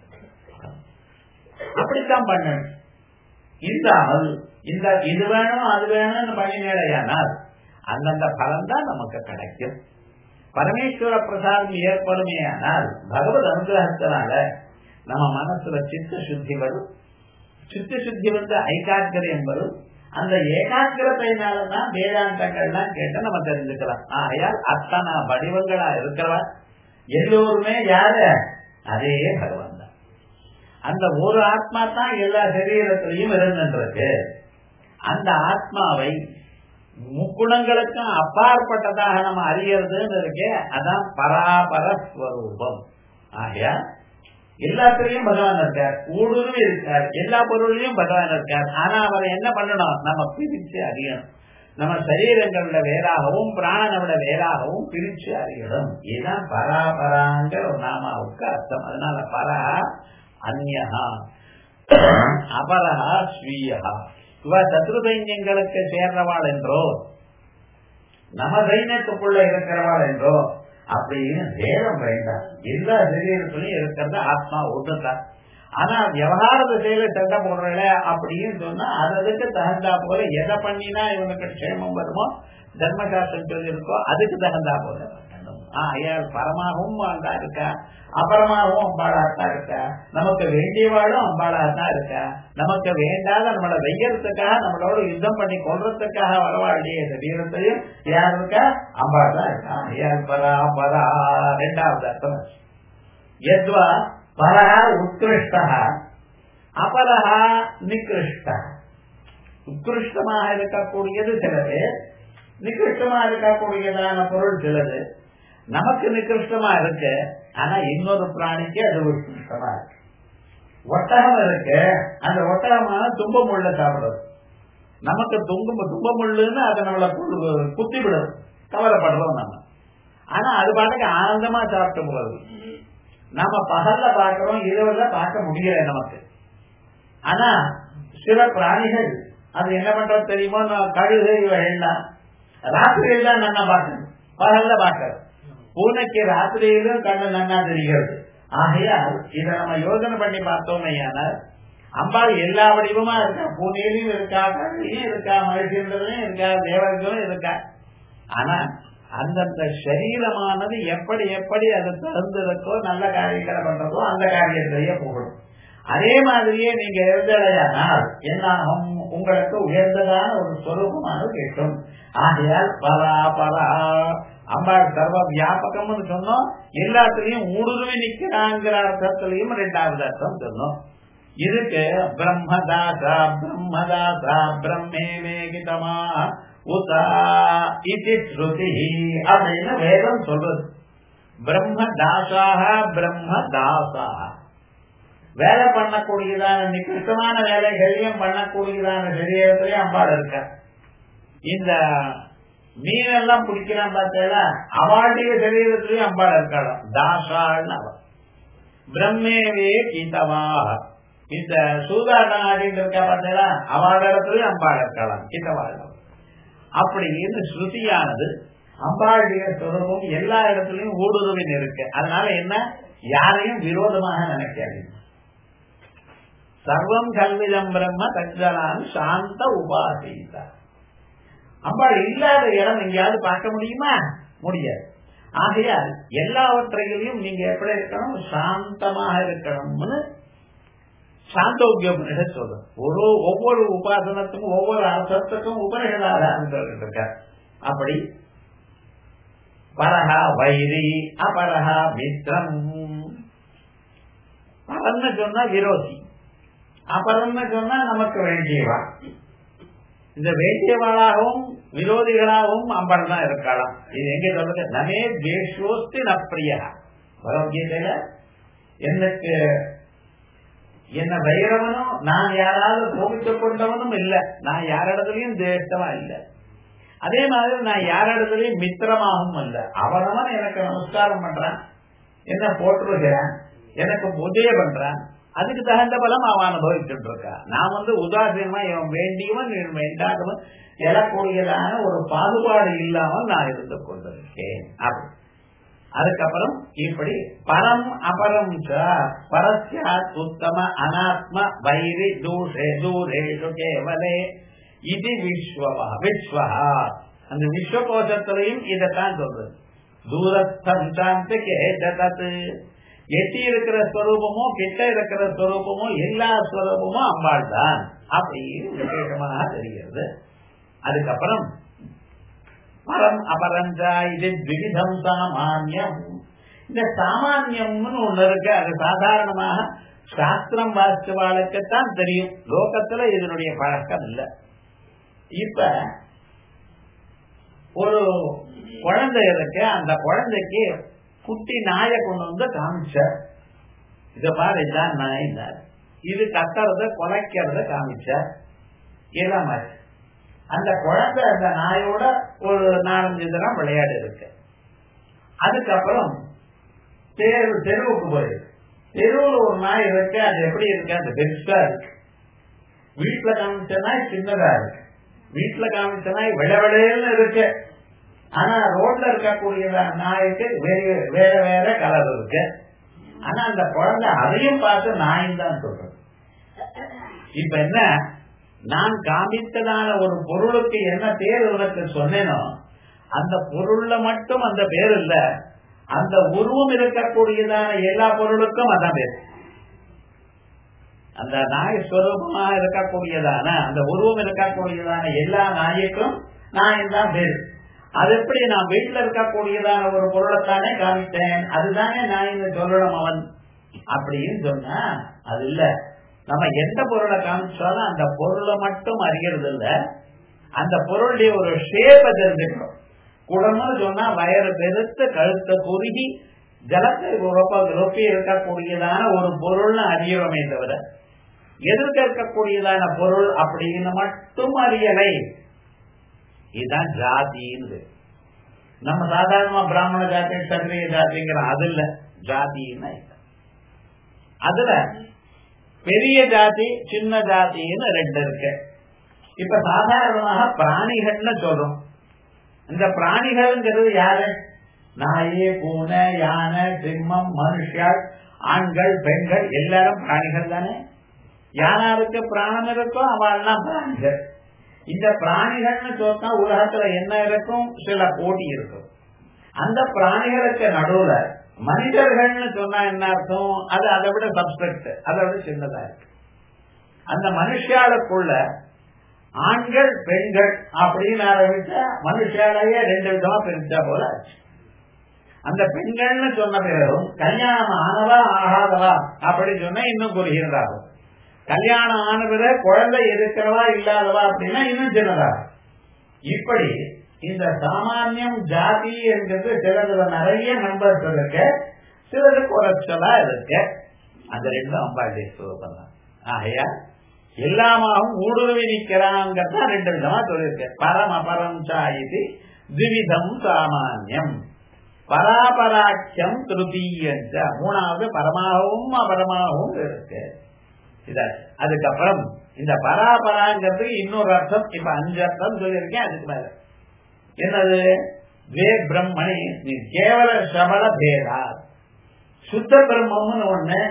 அப்படித்தான் பண்ணணும் இல்லாமல் இந்த இது வேணும் அது வேணும்னு பண்ணினேடையானால் அந்தந்த பலன் தான் நமக்கு கிடைக்கும் பரமேஸ்வர பிரசாதம் ஏற்படுமே ஆனால் பகவத் அனுகிரகத்தினால நம்ம மனசுல சித்த சுத்தி வரும் சித்த சுத்தி வந்து ஐகாக்கிரம் வரும் அந்த ஏகாக்கிரத்தையினாலதான் வேதாந்தங்கள்லாம் கேட்டு நம்ம தெரிஞ்சுக்கலாம் ஆகையால் அத்தனை வடிவங்களா இருக்கிறவா எல்லோருமே யாரு அதே பகவான் தான் அந்த ஒரு ஆத்மா தான் எல்லா சரீரத்திலையும் இருந்துருக்கு அந்த ஆத்மாவை முக்குணங்களுக்கும் அப்பாற்பட்டதாக நம்ம அறியறதுன்னு இருக்கே அதான் பராபர ஸ்வரூபம் ஆகையா எல்லாத்திலையும் பகவான் இருக்கார் ஊடுருவி இருக்கார் எல்லா பொருளையும் பகவான் இருக்கார் ஆனா அவரை என்ன பண்ணணும் நம்ம பிரிச்சு அறியணும் நம்ம சரீரங்களோட வேறாகவும் பிராணனை விட வேறாகவும் பிரிச்சு அறியணும் இதுதான் பராபராங்கிற ஒரு நாமாவுக்கு அர்த்தம் அதனால பரா அந்யஹா அபரஹா ஸ்வீயா இவ சத்ரு சைன்யங்களுக்கு சேர்றவாள் என்றோ நம்ம சைன்யத்துக்குள்ள இருக்கிறவாள் என்றோ அப்படின்னு பேரம் வேண்டாம் எல்லா சரீரத்திலையும் இருக்கிறது ஆத்மா ஒன்றுதான் ஆனா விவகார திசையில சண்டை போடுறல அப்படின்னு சொன்னா அதுக்கு தகுந்தா போல எதை பண்ணினா இவனுக்கு க்ஷேமம் வருமோ தர்மசாஸ்திரம் சொல்லி இருக்கோ அதுக்கு தகுந்தா போல பண்ணணும் ஆகையால் பரமாகவும் வாழ்ந்தா இருக்கா அபரமாகவும் அம்பாளாத்தான் இருக்கா நமக்கு வேண்டியவாளும் அம்பாளாத்தான் இருக்கா நமக்கு வேண்டாத நம்மளை வெய்யறதுக்காக நம்மளோட யுத்தம் பண்ணி கொள்றதுக்காக வரவாழிய சரீரத்தையும் யார் இருக்கா அம்பாள் தான் இருக்கா ஆகையால் பரா பரா ரெண்டாவது அர்த்தம் எத்வா பரா உத்கிருஷ்டா அபரஹா நிகிருஷ்டா உத்கிருஷ்டமாக இருக்கக்கூடியது சிலது நிகிருஷ்டமா இருக்கக்கூடியதான பொருள் சிலது நமக்கு நிகிருஷ்டமா இருக்கு ஆனா இன்னொரு பிராணிக்கு அது உத்கிருஷ்டமா இருக்கு ஒட்டகம் இருக்கு அந்த ஒட்டகமான தும்ப முள்ள சாப்பிடுறது நமக்கு தும்ப தும்ப முள்ளுன்னு அதை நம்மளை குத்தி விடும் கவலைப்படுறோம் நம்ம ஆனா அது பாட்டுக்கு ஆனந்தமா சாப்பிட்டு போறது நாம பகல்ல பாக்குறோம் இரவுல பார்க்க முடியல நமக்கு ஆனா சில பிராணிகள் அது என்ன பண்றது தெரியுமோ நான் கழுகு இவைகள்லாம் ராத்திரியில் தான் நன்னா பார்க்கணும் பகல்ல பார்க்கறது பூனைக்கு ராத்திரியிலும் கண்ணு நன்னா தெரிகிறது ஆகையால் இதை நம்ம யோசனை பண்ணி பார்த்தோமே அம்பாள் எல்லா வடிவமா இருக்கா பூனையிலும் இருக்கா கழுவியும் இருக்கா மனுஷன்லையும் இருக்கா தேவர்களும் இருக்கா ஆனா அந்தந்த சரீரமானது எப்படி எப்படி அது தகுந்திருக்கோ நல்ல காரியங்களை பண்றதோ அந்த காரியத்திலேயே போகணும் அதே மாதிரியே நீங்க இருந்தடையானால் என்னாகும் உங்களுக்கு உயர்ந்ததான ஒரு சொரூபமாக கேட்கும் ஆகையால் பரா பரா அம்பாள் சர்வ வியாபகம்னு சொன்னோம் எல்லாத்துலயும் ஊடுருவி நிக்கிறாங்கிற அர்த்தத்திலையும் ரெண்டாவது அர்த்தம் சொன்னோம் இதுக்கு பிரம்மதாசா பிரம்மதாசா பிரம்மே வேகிதமா உதா இது ஸ்ருதி அப்படின்னு வேதம் சொல்றது பிரம்ம தாசாக பிரம்ம தாசாக வேலை பண்ணக்கூடியதான நிகிருஷ்டமான வேலைகளையும் பண்ணக்கூடியதான சரீரத்திலையும் அம்பாள் இருக்க இந்த மீனெல்லாம் பிடிக்கிறான் பார்த்தா அவளுடைய சரீரத்திலையும் அம்பாள் இருக்காளாம் தாசாள்னு அவள் பிரம்மேவே கீதவாக இந்த சூதாட்டம் ஆடிட்டு இருக்கா பார்த்தா அவள் இடத்துலயும் அம்பாள் இருக்கலாம் கீதவாள் அப்படின்னு ஸ்ருதியானது அம்பாளுடைய சுரூபம் எல்லா இடத்துலயும் ஊடுருவின் இருக்கு அதனால என்ன யாரையும் விரோதமாக நினைக்காதீங்க சர்வம் கல்விதம் பிரம்ம தஜலான் சாந்த உபாசீதா அம்பாள் இல்லாத இடம் எங்கேயாவது பார்க்க முடியுமா முடியாது ஆகையால் எல்லாவற்றையிலையும் நீங்க எப்படி இருக்கணும் சாந்தமாக இருக்கணும்னு சாந்தோக்கியம் சொல்றோம் ஒரு ஒவ்வொரு உபாசனத்துக்கும் ஒவ்வொரு அர்த்தத்துக்கும் உபனிஷதார இருக்க அப்படி பரஹா வைரி அபரஹா மித்ரம் பரன்னு சொன்னா விரோதி அபரம்னு சொன்னா நமக்கு வேண்டியவா இந்த வேண்டியவாளாகவும் விரோதிகளாகவும் அம்பன் தான் இருக்கலாம் இது எங்க சொல்றது நமே தேஷோஸ்தி நப்பிரியா பகவத்கீதையில எனக்கு என்ன வைரவனும் நான் யாராவது கோபித்துக் கொண்டவனும் இல்ல நான் யாரிடத்துலயும் தேஷ்டமா இல்ல அதே மாதிரி நான் யாரிடத்துலயும் மித்திரமாகவும் இல்ல அவனவன் எனக்கு நமஸ்காரம் பண்றான் என்ன போட்டுருகிறான் எனக்கு பூஜையை பண்றான் அதுக்கு தகுந்த பலம் அவன் அனுபவிச்சுட்டு இருக்கா நான் வந்து உதாசீனமா இவன் வேண்டியவன் இவன் வேண்டாதவன் எழக்கூடியதான ஒரு பாகுபாடு இல்லாமல் நான் இருந்து கொண்டிருக்கேன் அப்படி அதுக்கப்புறம் இப்படி பரம் அபரம் பரஸ்யாத் உத்தம அனாத்ம வைரி தூஷே தூரேஷு கேவலே இது விஸ்வவா விஸ்வஹா அந்த விஸ்வ கோஷத்திலையும் இதைத்தான் சொல்றது தூரஸ்தம் சாந்தி கேட்டது எட்டி இருக்கிற ஸ்வரூபமோ கிட்ட இருக்கிற ஸ்வரூபமோ எல்லா ஸ்வரூபமும் அம்பாள் தான் அப்படின்னு விசேஷமாக தெரிகிறது அதுக்கப்புறம் பரம் அபரஞ்சா இது விவிதம் சாமானியம் இந்த சாமானியம்னு ஒண்ணு இருக்கு அது சாதாரணமாக சாஸ்திரம் வாசிச்சவாளுக்குத்தான் தெரியும் லோகத்துல இதனுடைய பழக்கம் இல்லை இப்ப ஒரு குழந்தை இருக்கு அந்த குழந்தைக்கு குட்டி நாயை கொண்டு வந்து காமிச்ச இத பாரு இதான் நாய் இது கத்துறத குலைக்கிறத காமிச்ச இளமாச்சு அந்த குழந்தை அந்த நாயோட ஒரு நாலஞ்சு தினம் விளையாடு இருக்கு அதுக்கப்புறம் தெரு தெருவுக்கு போயிருக்கு தெருவுல ஒரு நாய் இருக்கு அது எப்படி இருக்கு அது பெருசா இருக்கு வீட்டுல காமிச்ச நாய் சின்னதா இருக்கு வீட்டுல காமிச்ச நாய் விளவிளையல்னு இருக்கு ஆனா ரோட்ல இருக்கக்கூடிய நாய்க்கு வேற வேற வேற கலர் இருக்கு ஆனா அந்த குழந்தை அதையும் பார்த்து நாயின் தான் சொல்றது இப்ப என்ன நான் காமித்ததான ஒரு பொருளுக்கு என்ன பேர் உனக்கு சொன்னேனோ அந்த பொருள்ல மட்டும் அந்த பேர் இல்ல அந்த உருவம் இருக்கக்கூடியதான எல்லா பொருளுக்கும் அதான் பேர் அந்த நாய் ஸ்வரூபமா இருக்கக்கூடியதான அந்த உருவம் இருக்கக்கூடியதான எல்லா நாய்க்கும் நாயின் தான் பேரு அது எப்படி நான் வீட்டுல இருக்கக்கூடியதான ஒரு பொருளைத்தானே காமித்தேன் அதுதானே நாயின்னு சொல்லணும் அவன் அப்படின்னு சொன்னா அது இல்ல நம்ம எந்த பொருளை காமிச்சாலும் அந்த பொருளை மட்டும் அறியறது இல்ல அந்த பொருளுடைய ஒரு ஷேப்பை தெரிஞ்சுக்கணும் குடம்னு சொன்னா வயறு பெருத்து கழுத்தை குறுகி ஜலத்தை ரொப்பி இருக்கக்கூடியதான ஒரு பொருள்னு அறியறோமே தவிர எதிர்க்க இருக்கக்கூடியதான பொருள் அப்படின்னு மட்டும் அறியலை இதுதான் ஜாதின்னு நம்ம சாதாரணமா பிராமண ஜாதி சத்திரிய ஜாதிங்கிற அது இல்ல ஜாதின்னு அதுல பெரிய ஜாதி சின்ன ஜாதின்னு ரெண்டு இருக்கு இப்ப சாதாரணமாக பிராணிகள்னு சொல்றோம் இந்த பிராணிகள்ங்கிறது யாரு நாயே பூனை யானை சிம்மம் மனுஷாள் ஆண்கள் பெண்கள் எல்லாரும் பிராணிகள் தானே யாராருக்கு பிராணம் இருக்கோ அவள்லாம் பிராணிகள் இந்த பிராணிகள்னு சொன்னா உலகத்துல என்ன இருக்கும் சில கோடி இருக்கும் அந்த பிராணிகளுக்கு நடுவுல மனிதர்கள்னு சொன்னா என்ன அர்த்தம் அது அதை விட சப்ஸ்பெக்ட் அதை விட சின்னதா இருக்கு அந்த மனுஷாளுக்குள்ள ஆண்கள் பெண்கள் அப்படின்னு ஆரம்பிச்சா மனுஷாலையே ரெண்டு விதமா பிரிச்சா போல ஆச்சு அந்த பெண்கள்னு சொன்ன பிறகும் கல்யாணம் ஆனவா ஆகாதவா அப்படின்னு சொன்னா இன்னும் புரிகிறார்கள் கல்யாணம் ஆன பிறகு குழந்தை இருக்கிறவா இல்லாதவா அப்படின்னா இன்னும் சின்னதா இப்படி இந்த சாமானியம் ஜாதி என்கிறது சிலதுல நிறைய நம்பர்ஸ் இருக்கு சிலது குறைச்சலா இருக்கு அந்த ரெண்டும் அம்பாளுடைய சுரூபம் தான் ஆகையா எல்லாமாவும் ஊடுருவி நிற்கிறாங்கிறதா ரெண்டு விதமா சொல்லியிருக்கு பரம் அபரம் சாயிதி திவிதம் சாமானியம் பராபராட்சம் திருத்தீயஞ்ச மூணாவது பரமாகவும் அபரமாகவும் இருக்கு இதாச்சு அதுக்கப்புறம் இந்த பராபராங்கிறது இன்னொரு அர்த்தம் இப்ப அஞ்சு அர்த்தம் சொல்லியிருக்கேன் அதுக்கு மேல என்னது வே பிரம்மணி நீ கேவல சபல பேதா சுத்த பிரம்மம்னு ஒண்ணு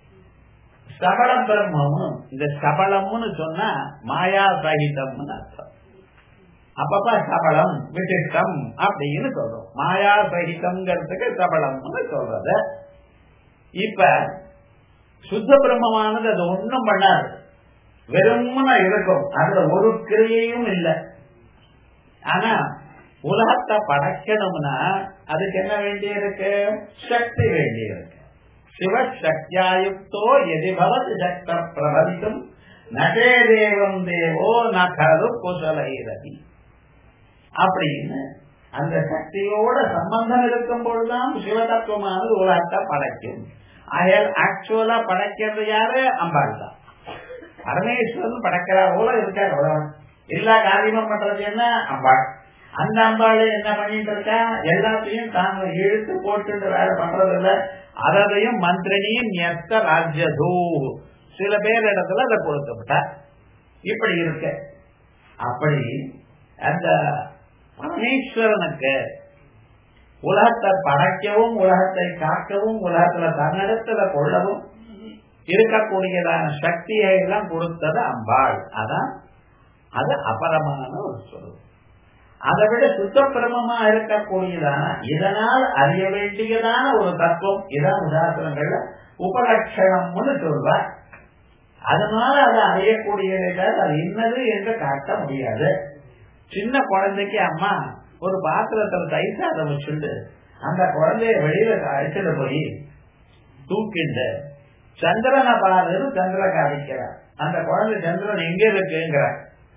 சபல பிரம்மமும் இந்த சபலம்னு சொன்னா மாயா சகிதம்னு அர்த்தம் அப்பப்ப சபலம் விசிஷ்டம் அப்படின்னு சொல்றோம் மாயா சகிதம்ங்கிறதுக்கு சபலம்னு சொல்றது இப்ப சுத்த பிரம்மமானது அது ஒண்ணும் பண்ணாது வெறுமன இருக்கும் அதுல ஒரு கிரியையும் இல்லை ஆனா உலகத்தை படைக்கணும்னா அதுக்கு என்ன வேண்டி இருக்கு சக்தி வேண்டி இருக்கு சிவசக்தியாயுக்தோ எதிபவத் சக்த பிரபலிக்கும் நகே தேவம் தேவோ நகரு குசலைரதி அப்படின்னு அந்த சக்தியோட சம்பந்தம் இருக்கும் பொழுதுதான் சிவதத்துவமானது உலகத்தை படைக்கும் ஆகையால் ஆக்சுவலா படைக்கிறது யாரு அம்பாள் தான் பரமேஸ்வரன் படைக்கிறா போல இருக்காரு உலகம் எல்லா காரியமும் பண்றது என்ன அம்பாள் அந்த அம்பாள் என்ன பண்ணிட்டு இருக்கா எல்லாத்தையும் தாங்க இழுத்து போட்டு வேலை பண்றது இல்ல அதையும் மந்திரனியும் எத்த ராஜ்யதூ சில பேர் இடத்துல அதை கொடுக்கப்பட்ட இப்படி இருக்க அப்படி அந்த பரமேஸ்வரனுக்கு உலகத்தை படைக்கவும் உலகத்தை காக்கவும் உலகத்துல தன்னிடத்துல கொள்ளவும் இருக்கக்கூடியதான சக்தியை எல்லாம் கொடுத்தது அம்பாள் அதான் அது அபரமான ஒரு சொல்லும் அதை விட சுத்த பிரமமா இருக்கக்கூடியதான இதனால் அறிய வேண்டியதான ஒரு தத்துவம் இதான் உதாரணங்கள்ல உபலட்சணம்னு சொல்வார் அதனால அதை அறியக்கூடியதை அது இன்னது என்று காட்ட முடியாது சின்ன குழந்தைக்கு அம்மா ஒரு பாத்திரத்துல தயிர் சாதம் வச்சுட்டு அந்த குழந்தைய வெளியில அழைச்சிட்டு போய் தூக்கிண்டு சந்திரனை பாருன்னு சந்திரனை காமிக்கிறார் அந்த குழந்தை சந்திரன் எங்க இருக்குங்கிற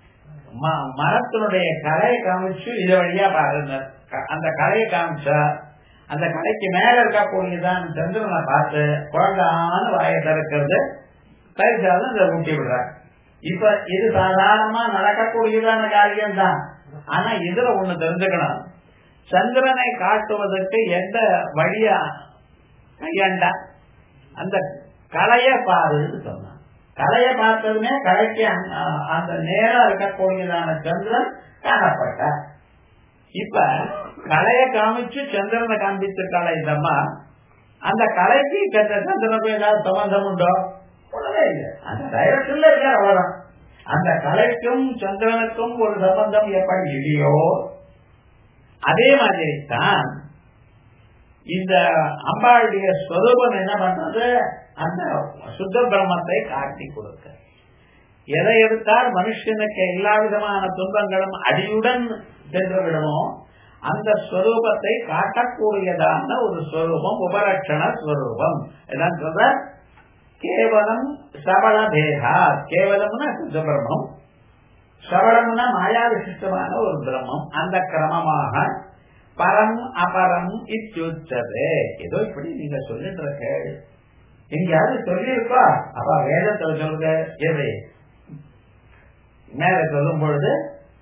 மரத்தினுடைய கலையை காமிச்சு இத வழியா பாருங்க அந்த கலையை காமிச்சா அந்த கலைக்கு மேல இருக்கக்கூடியதான் சந்திரனை பார்த்து குழந்தையான வாயை திறக்கிறது தயிர் சாதம் இதை ஊட்டி விடுறாங்க இப்ப இது சாதாரணமா நடக்கக்கூடியதான காரியம் தான் ஆனா இதுல ஒண்ணு தெரிஞ்சுக்கணும் சந்திரனை காட்டுவதற்கு எந்த வழியா கையாண்டா அந்த கலைய பாருன்னு சொன்னான் கலைய பார்த்ததுமே கலைக்கு அந்த நேரம் இருக்கக்கூடியதான சந்திரன் காணப்பட்ட இப்ப கலைய காமிச்சு சந்திரனை காண்பித்திருக்காள இந்த அம்மா அந்த கலைக்கு சந்திரனுக்கு ஏதாவது சம்பந்தம் உண்டோ ஒண்ணுமே இல்லை அந்த டைரக்ஷன்ல இருக்கார் அவ்வளவுதான் அந்த கலைக்கும் சந்திரனுக்கும் ஒரு சம்பந்தம் எப்படி இல்லையோ அதே மாதிரி தான் இந்த அம்பாளுடைய ஸ்வரூபம் என்ன பண்றது அந்த சுத்த பிரம்மத்தை காட்டி கொடுக்க எதை எடுத்தால் மனுஷனுக்கு எல்லா விதமான துன்பங்களும் அடியுடன் சென்று விடுமோ அந்த ஸ்வரூபத்தை காட்டக்கூடியதான ஒரு ஸ்வரூபம் உபலட்சண ஸ்வரூபம் என்ன சொல்ற கேவலம் சபல தேகா கேவலம்னா சுத்த பிரம்மம் சபலம்னா மாயா விசிஷ்டமான ஒரு பிரம்மம் அந்த கிரமமாக பரம் அபரம் இத்தியுச்சதே ஏதோ இப்படி நீங்க சொல்லிட்டு இருக்க எங்கேயாவது சொல்லியிருக்கா அப்ப வேதத்துல சொல்லுங்க எது மேல சொல்லும் பொழுது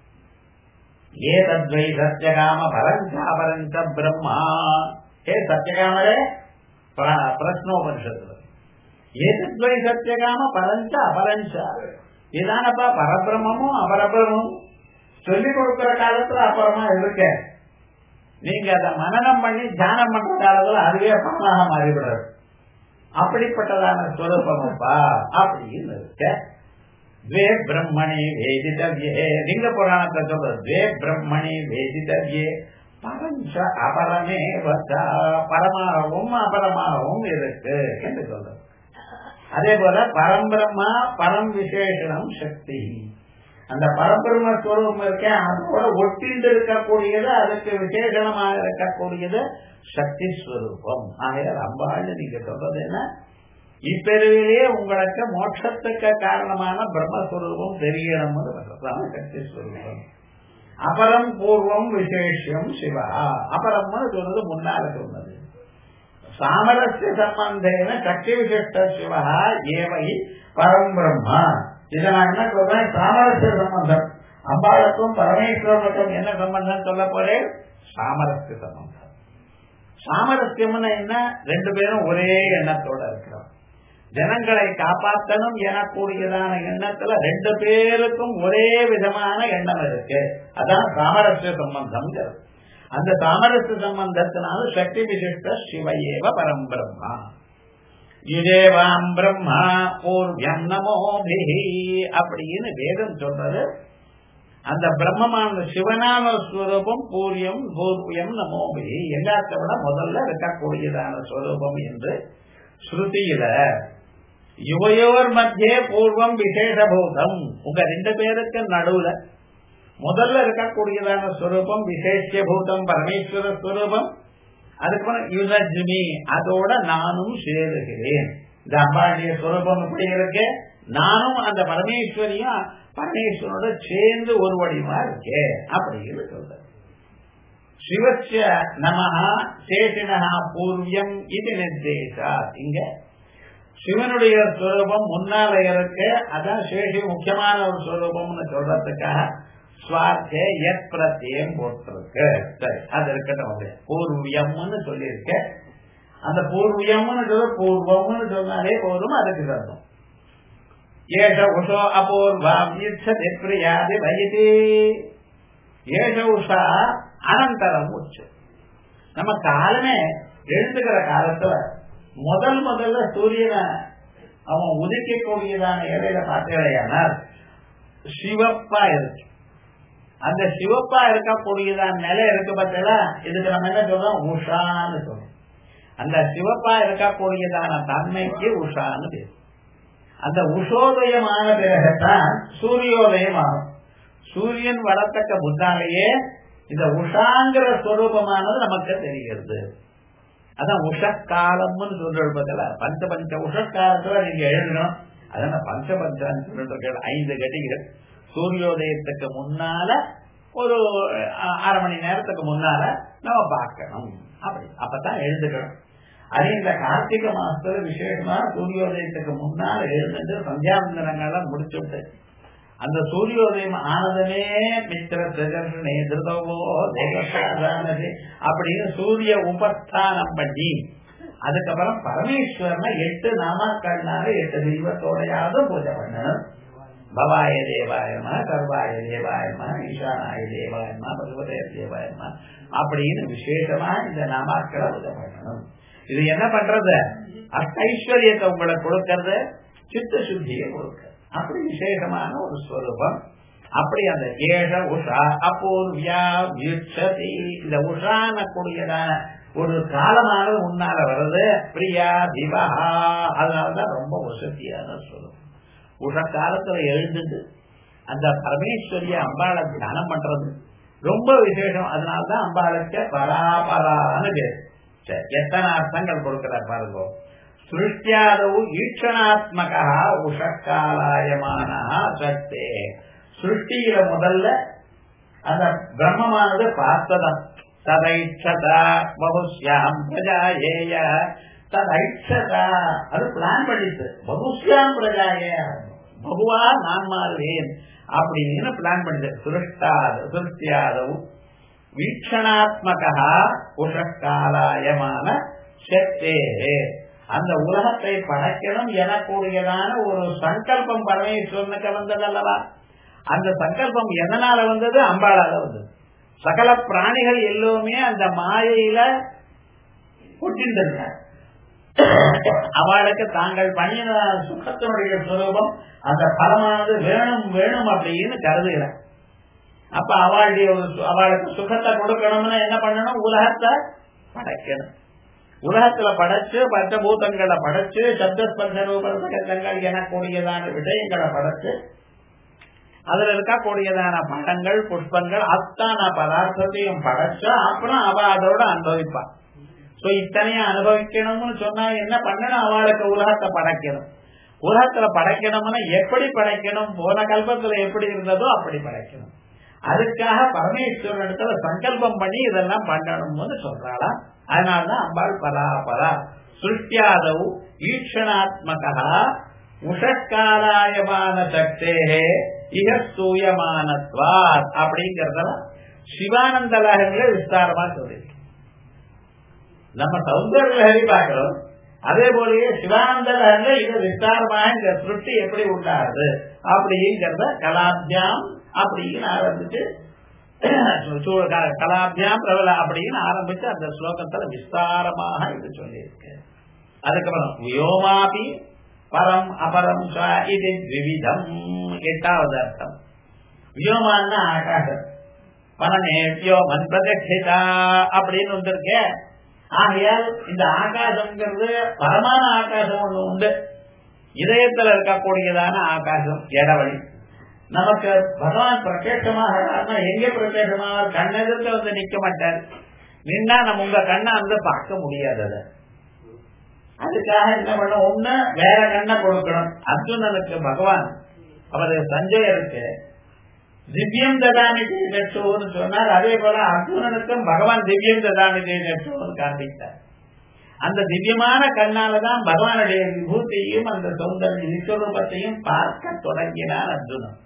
ஏதத்வை சத்தியகாம பரஞ்சாபரஞ்ச பிரம்மா ஏ சத்தியகாமரே பிரஸ்னோபனிஷத்துல ஏதத்வை சத்தியகாம பரஞ்ச அபரஞ்ச இதானப்பா பரபிரமும் அபரபிரமும் சொல்லிக் கொடுக்கிற காலத்துல அப்புறமா இருக்க நீங்க அதை மனநம் பண்ணி தியானம் பண்ற காலத்துல அதுவே பணமாக மாறிவிடாது அப்படிப்பட்டதான ஸ்வரூபமப்பா அப்படின்னு இருக்க द्वे ब्रह्मणे वेदितव्ये लिंग पुराणத்தை சொல்றது द्वे ब्रह्मणे वेदितव्ये பரஞ்ச அபரமே பரமாகவும் அபரமாகவும் இருக்கு என்று சொல்றது அதே போல பரம்பிரம்மா பரம் விசேஷனம் சக்தி அந்த பரபிரம்ம ஸ்வரூபம் இருக்கேன் அதோட ஒட்டிண்டு இருக்கக்கூடியது அதுக்கு விசேஷனமாக இருக்கக்கூடியது சக்தி ஸ்வரூபம் ஆகையால் அம்பாள் நீங்க சொல்றது என்ன இப்பிறவிலே உங்களுக்கு மோட்சத்துக்கு காரணமான பிரம்மஸ்வரூபம் தெரியணும்னு சக்தி ஸ்வரூபம் அபரம் பூர்வம் விசேஷம் சிவா அபரம்னு சொல்றது முன்னால சொன்னது சாமரஸ்ய சம்பந்தேன சக்தி விசிஷ்ட சிவா ஏவை பரம் பிரம்மா இதை நான் என்ன சொல்றேன் சாமரஸ்ய சம்பந்தம் அம்பாளுக்கும் பரமேஸ்வரனுக்கும் என்ன சம்பந்தம் சொல்ல போறேன் சாமரஸ்ய சம்பந்தம் சாமரஸ்யம்னு என்ன ரெண்டு பேரும் ஒரே எண்ணத்தோட இருக்கிறோம் ஜனங்களை காப்பாற்றணும் எனக்கூடியதான எண்ணத்துல ரெண்டு பேருக்கும் ஒரே விதமான எண்ணம் இருக்கு அதான் சாமரஸ்ய சம்பந்தம் அந்த சாமரஸ்ய சம்பந்தத்தினால சக்தி விசிஷ்ட சிவையேவ பரம்பிரம்மா யுதேவாம் பிரம்மா பூர்வியம் நமோபிஹி அப்படின்னு வேதம் சொல்றது அந்த பிரம்மமான சிவனான ஸ்வரூபம் பூரியம் பூர்வியம் நமோபிஹி எல்லாத்த விட முதல்ல இருக்கக்கூடியதான ஸ்வரூபம் என்று ஸ்ருதியில யுவையோர் மத்தியே பூர்வம் விசேஷபூதம் உங்க ரெண்டு பேருக்கு நடுவுல முதல்ல இருக்கக்கூடியதான ஸ்வரூபம் விசேஷபூதம் பரமேஸ்வர ஸ்வரூபம் அதுக்கப்புறம் யுனஜ்மி அதோட நானும் சேருகிறேன் இந்த அம்பாளுடைய ஸ்வரூபம் எப்படி இருக்கு நானும் அந்த பரமேஸ்வரியும் பரமேஸ்வரோட சேர்ந்து ஒரு வடிவமா இருக்கேன் அப்படின்னு சொல்ற சிவசிய நமஹா சேஷினா பூர்வியம் இது நிர்தேசா இங்க சிவனுடைய ஸ்வரூபம் முன்னால இருக்கு அதான் சேஷி முக்கியமான ஒரு ஸ்வரூபம்னு சொல்றதுக்காக சுவார்த்தே எத் பிரத்தியம் போட்டிருக்கு சரி அது இருக்கட்டும் பூர்வியம்னு சொல்லியிருக்க அந்த பூர்வியம்னு சொல்ல பூர்வம்னு சொன்னாலே போதும் அதுக்கு அர்த்தம் ஏஷ உஷோ அபூர்வாம் ஈட்சதி பிரியாதி வயதி ஏஷ உஷா அனந்தரம் உச்சு நம்ம காலமே எழுந்துக்கிற காலத்துல முதல் முதல்ல சூரியனை அவன் உதிக்கக்கூடியதான இடையில பார்த்தேனால் சிவப்பா இருக்கு அந்த சிவப்பா இருக்கக்கூடியதான நிலை இருக்கு பார்த்தா இதுக்கு நம்ம என்ன சொல்றோம் உஷான்னு சொல்றோம் அந்த சிவப்பா இருக்கக்கூடியதான தன்மைக்கு உஷான்னு பேர் அந்த உஷோதயமான பிறகுதான் சூரியோதயம் ஆகும் சூரியன் வளர்த்தக்க முன்னாலேயே இந்த உஷாங்கிற ஸ்வரூபமானது நமக்கு தெரிகிறது அதான் உஷக்காலம்னு சொல்றதுல பஞ்ச பஞ்ச உஷக்காலத்துல நீங்க எழுதணும் அதான் பஞ்ச பஞ்சான்னு சொல்லிட்டு ஐந்து கட்டிகள் சூரியோதயத்துக்கு முன்னால ஒரு அரை மணி நேரத்துக்கு முன்னால நம்ம பார்க்கணும் அப்படி அப்பதான் எழுதுக்கணும் அதே இந்த கார்த்திகை மாசத்துல விசேஷமா சூரியோதயத்துக்கு முன்னால எழுந்துட்டு சந்தியாவந்தனங்கள்லாம் முடிச்சுட்டு அந்த சூரியோதயம் ஆனதமே மித்திர பிரதர்ஷனே திருதவோ தேவசாதானது அப்படின்னு சூரிய உபஸ்தானம் பண்ணி அதுக்கப்புறம் பரமேஸ்வரனை எட்டு நாமாக்கள்னால எட்டு தெய்வத்தோடையாவது பூஜை பண்ணணும் பவாய தேவாயமா சர்வாய தேவாயமா ஈசானாய தேவாயமா பகவதே தேவாயமா அப்படின்னு விசேஷமா இந்த நாமாக்களை பூஜை பண்ணணும் இது என்ன பண்றது அஷ்டைஸ்வரியத்தை உங்களுக்கு கொடுக்கறது சித்த சுத்தியை கொடுக்க அப்படி விசேஷமான ஒரு ஸ்வரூபம் அப்படி அந்த ஏஷ உஷா அபூர்வியா வியுட்சதி இந்த உஷான கூடியதான ஒரு காலமானது முன்னால வருது பிரியா திவஹா அதனாலதான் ரொம்ப வசதியான சொல்லும் உஷ காலத்துல எழுந்துட்டு அந்த பரமேஸ்வரிய அம்பாளை தியானம் பண்றது ரொம்ப விசேஷம் அதனாலதான் அம்பாளுக்கு பராபரான்னு பேர் சரி, எத்தனை அர்த்தங்கள் கொடுக்கிறார் பாருங்க சிருஷ்டியாதவு ஈக்ஷணாத்மகா உஷக்காலாயமான சக்தே சிருஷ்டியில முதல்ல அந்த பிரம்மமானது பார்த்ததம் ததைட்சதா பகுஷ்யாம் பிரஜாயேய ததைட்சதா அது பிளான் பண்ணிட்டு பகுஷ்யாம் பிரஜாய பகுவா நான் மாறுவேன் அப்படின்னு பிளான் பண்ணிட்டு சிருஷ்டாத சிருஷ்டியாதவு வீக்ஷணாத்மகா உஷக்காலாயமான சக்தே அந்த உலகத்தை படைக்கணும் எனக்கூடியதான ஒரு சங்கல்பம் பரமேஸ்வரனுக்கு வந்ததல்லவா அந்த சங்கல்பம் எதனால வந்தது அம்பாளால வந்தது சகல பிராணிகள் எல்லோருமே அந்த மாயையில கொட்டிருந்தாங்க அவளுக்கு தாங்கள் பண்ணின சுகத்தினுடைய சுரூபம் அந்த பலமானது வேணும் வேணும் அப்படின்னு கருதுகிறார் அப்ப அவளுடைய ஒரு சு- அவளுக்கு சுகத்தை கொடுக்கணும்னு என்ன பண்ணணும் உலகத்தை படைக்கணும் உலகத்துல படைச்சு பஞ்சபூதங்களை படைச்சு சப்தஸ்பர்ச ரூபங்கள் எனக்கூடியதான விஷயங்களை படைச்சு அதுல இருக்கக்கூடியதான பழங்கள் புஷ்பங்கள் அத்தான பதார்த்தத்தையும் படைச்சா அப்புறம் அவ அதோட அனுபவிப்பா சோ இத்தனையும் அனுபவிக்கணும்னு சொன்னா என்ன பண்ணணும் அவளுக்கு உலகத்தை படைக்கணும் உலகத்துல படைக்கணும்னா எப்படி படைக்கணும் போன கல்பத்துல எப்படி இருந்ததோ அப்படி படைக்கணும் அதுக்காக பரமேஸ்வரன் இடத்துல சங்கல்பம் பண்ணி இதெல்லாம் பண்ணணும்னு சொல்றாளா அதனாலதான் அம்பாள் பராபரா சிருஷ்டியாதவு ஈக்ஷணாத்மகா உஷக்காலாயமான சக்தேகே இக சூயமானத்வாத் அப்படிங்கறத சிவானந்த லகரில விஸ்தாரமா சொல்லிருக்கு நம்ம சௌந்தர லஹரி பார்க்கிறோம் அதே போலயே சிவானந்த லஹரில இது விஸ்தாரமாக இந்த சிருஷ்டி எப்படி உண்டாது அப்படிங்கிறத கலாபியாம் அப்படின்னு ஆரம்பிச்சு சூ- க- கலாபியாம் பிரபல அப்படின்னு ஆரம்பிச்சு அந்த ஸ்லோகத்துல விஸ்தாரமாக இது சொல்லியிருக்கு அதுக்கப்புறம் வியோமாபி பரம் அபரம் ச இது விவிதம் எட்டாவது அர்த்தம் வியோமான்னா ஆகாசம் பரமே வியோமன் பிரதட்சிதா அப்படின்னு வந்திருக்க ஆகையால் இந்த ஆகாசம்ங்கிறது பரமான ஆகாசம் ஒண்ணு உண்டு இதயத்துல இருக்கக்கூடியதான ஆகாசம் இடவழி நமக்கு பகவான் பிரத்யட்சமாக எங்க பிரத்யட்சமாக கண்ணெதிர்த்து வந்து நிக்க மாட்டார் நின்னா நம்ம உங்க கண்ணை வந்து பார்க்க முடியாது அதை அதுக்காக என்ன பண்ண ஒண்ணு வேற கண்ணை கொடுக்கணும் அர்ஜுனனுக்கு பகவான் அவரு சஞ்சயருக்கு திவ்யம் ததாமி தேஜஸ்ன்னு சொன்னார் அதே போல அர்ஜுனனுக்கும் பகவான் திவ்யம் ததாமி தேஜஸ்ன்னு காண்பித்தார் அந்த திவ்யமான கண்ணாலதான் பகவானுடைய விபூதியையும் அந்த சௌந்தர்ய விஸ்வரூபத்தையும் பார்க்க தொடங்கினார் அர்ஜுனன்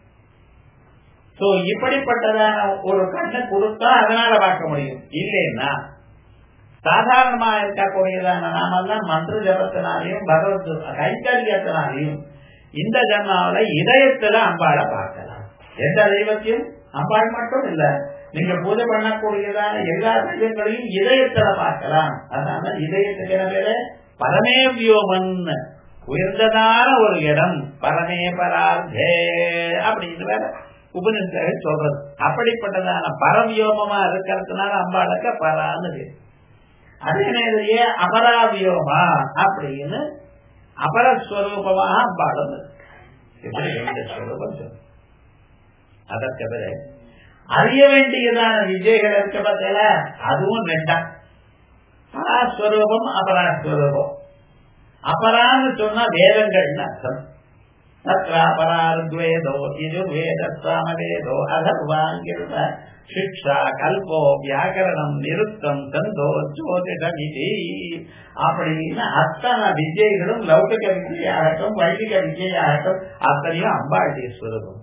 சோ இப்படிப்பட்டதான ஒரு கண்ணை கொடுத்தா அதனால பார்க்க முடியும் இல்லைன்னா சாதாரணமா இருக்கக்கூடியதான நாமெல்லாம் மந்திர ஜபத்தினாலையும் பகவத் கைங்கரியத்தினாலையும் இந்த ஜன்மாவில இதயத்துல அம்பாளை பார்க்கலாம் எந்த தெய்வத்தையும் அம்பாள் மட்டும் இல்ல நீங்க பூஜை பண்ணக்கூடியதான எல்லா தெய்வங்களையும் இதயத்துல பார்க்கலாம் அதனால இதயத்துக்கு என்ன பேரு பரமே வியோமன் உயர்ந்ததான ஒரு இடம் பரமே பரார்த்தே அப்படின்னு வேற உபநிஷர்கள் சொல்றது அப்படிப்பட்டதான பரவியோமமா இருக்கிறதுனால அம்பாளுக்கு பரான்னு பேரு அதே நேரத்திலேயே அபராவியோமா அப்படின்னு அபரஸ்வரூபமாக அம்பாளும் இருக்கு இப்படி ரெண்டு ஸ்வரூபம் சொல்லு அதற்கு பிறகு அறிய வேண்டியதான விஜய்கள் இருக்க பார்த்தல அதுவும் ரெண்டாம் பராஸ்வரூபம் அபராஸ்வரூபம் அபரான்னு சொன்னா வேதங்கள்னு அர்த்தம் தத்ராபரார்த்வேதோ யஜுர்வேத சாமவேதோ அதர்வாங்கிருத சிக்ஷா கல்போ வியாக்கரணம் நிருத்தம் தந்தோ ஜோதிடமிதி அப்படின்னு அத்தனை விஜய்களும் லௌகிக விஜயாகட்டும் வைதிக விஜயாகட்டும் அத்தனையும் அம்பாளுடைய ஸ்வரூபம்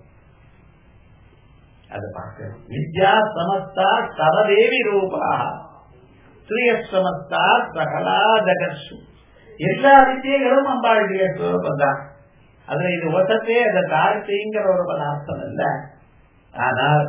அது பார்க்கணும் வித்யா சமஸ்தா சவதேவி ரூபா ஸ்ரீய சமஸ்தா சகலா ஜகத்சு எல்லா வித்தியைகளும் அம்பாளுடைய ஸ்வரூபம் தான் அதுல இது ஒசத்தே அதை தாழ்த்திங்கிற ஒரு பதார்த்தம் இல்ல ஆனால்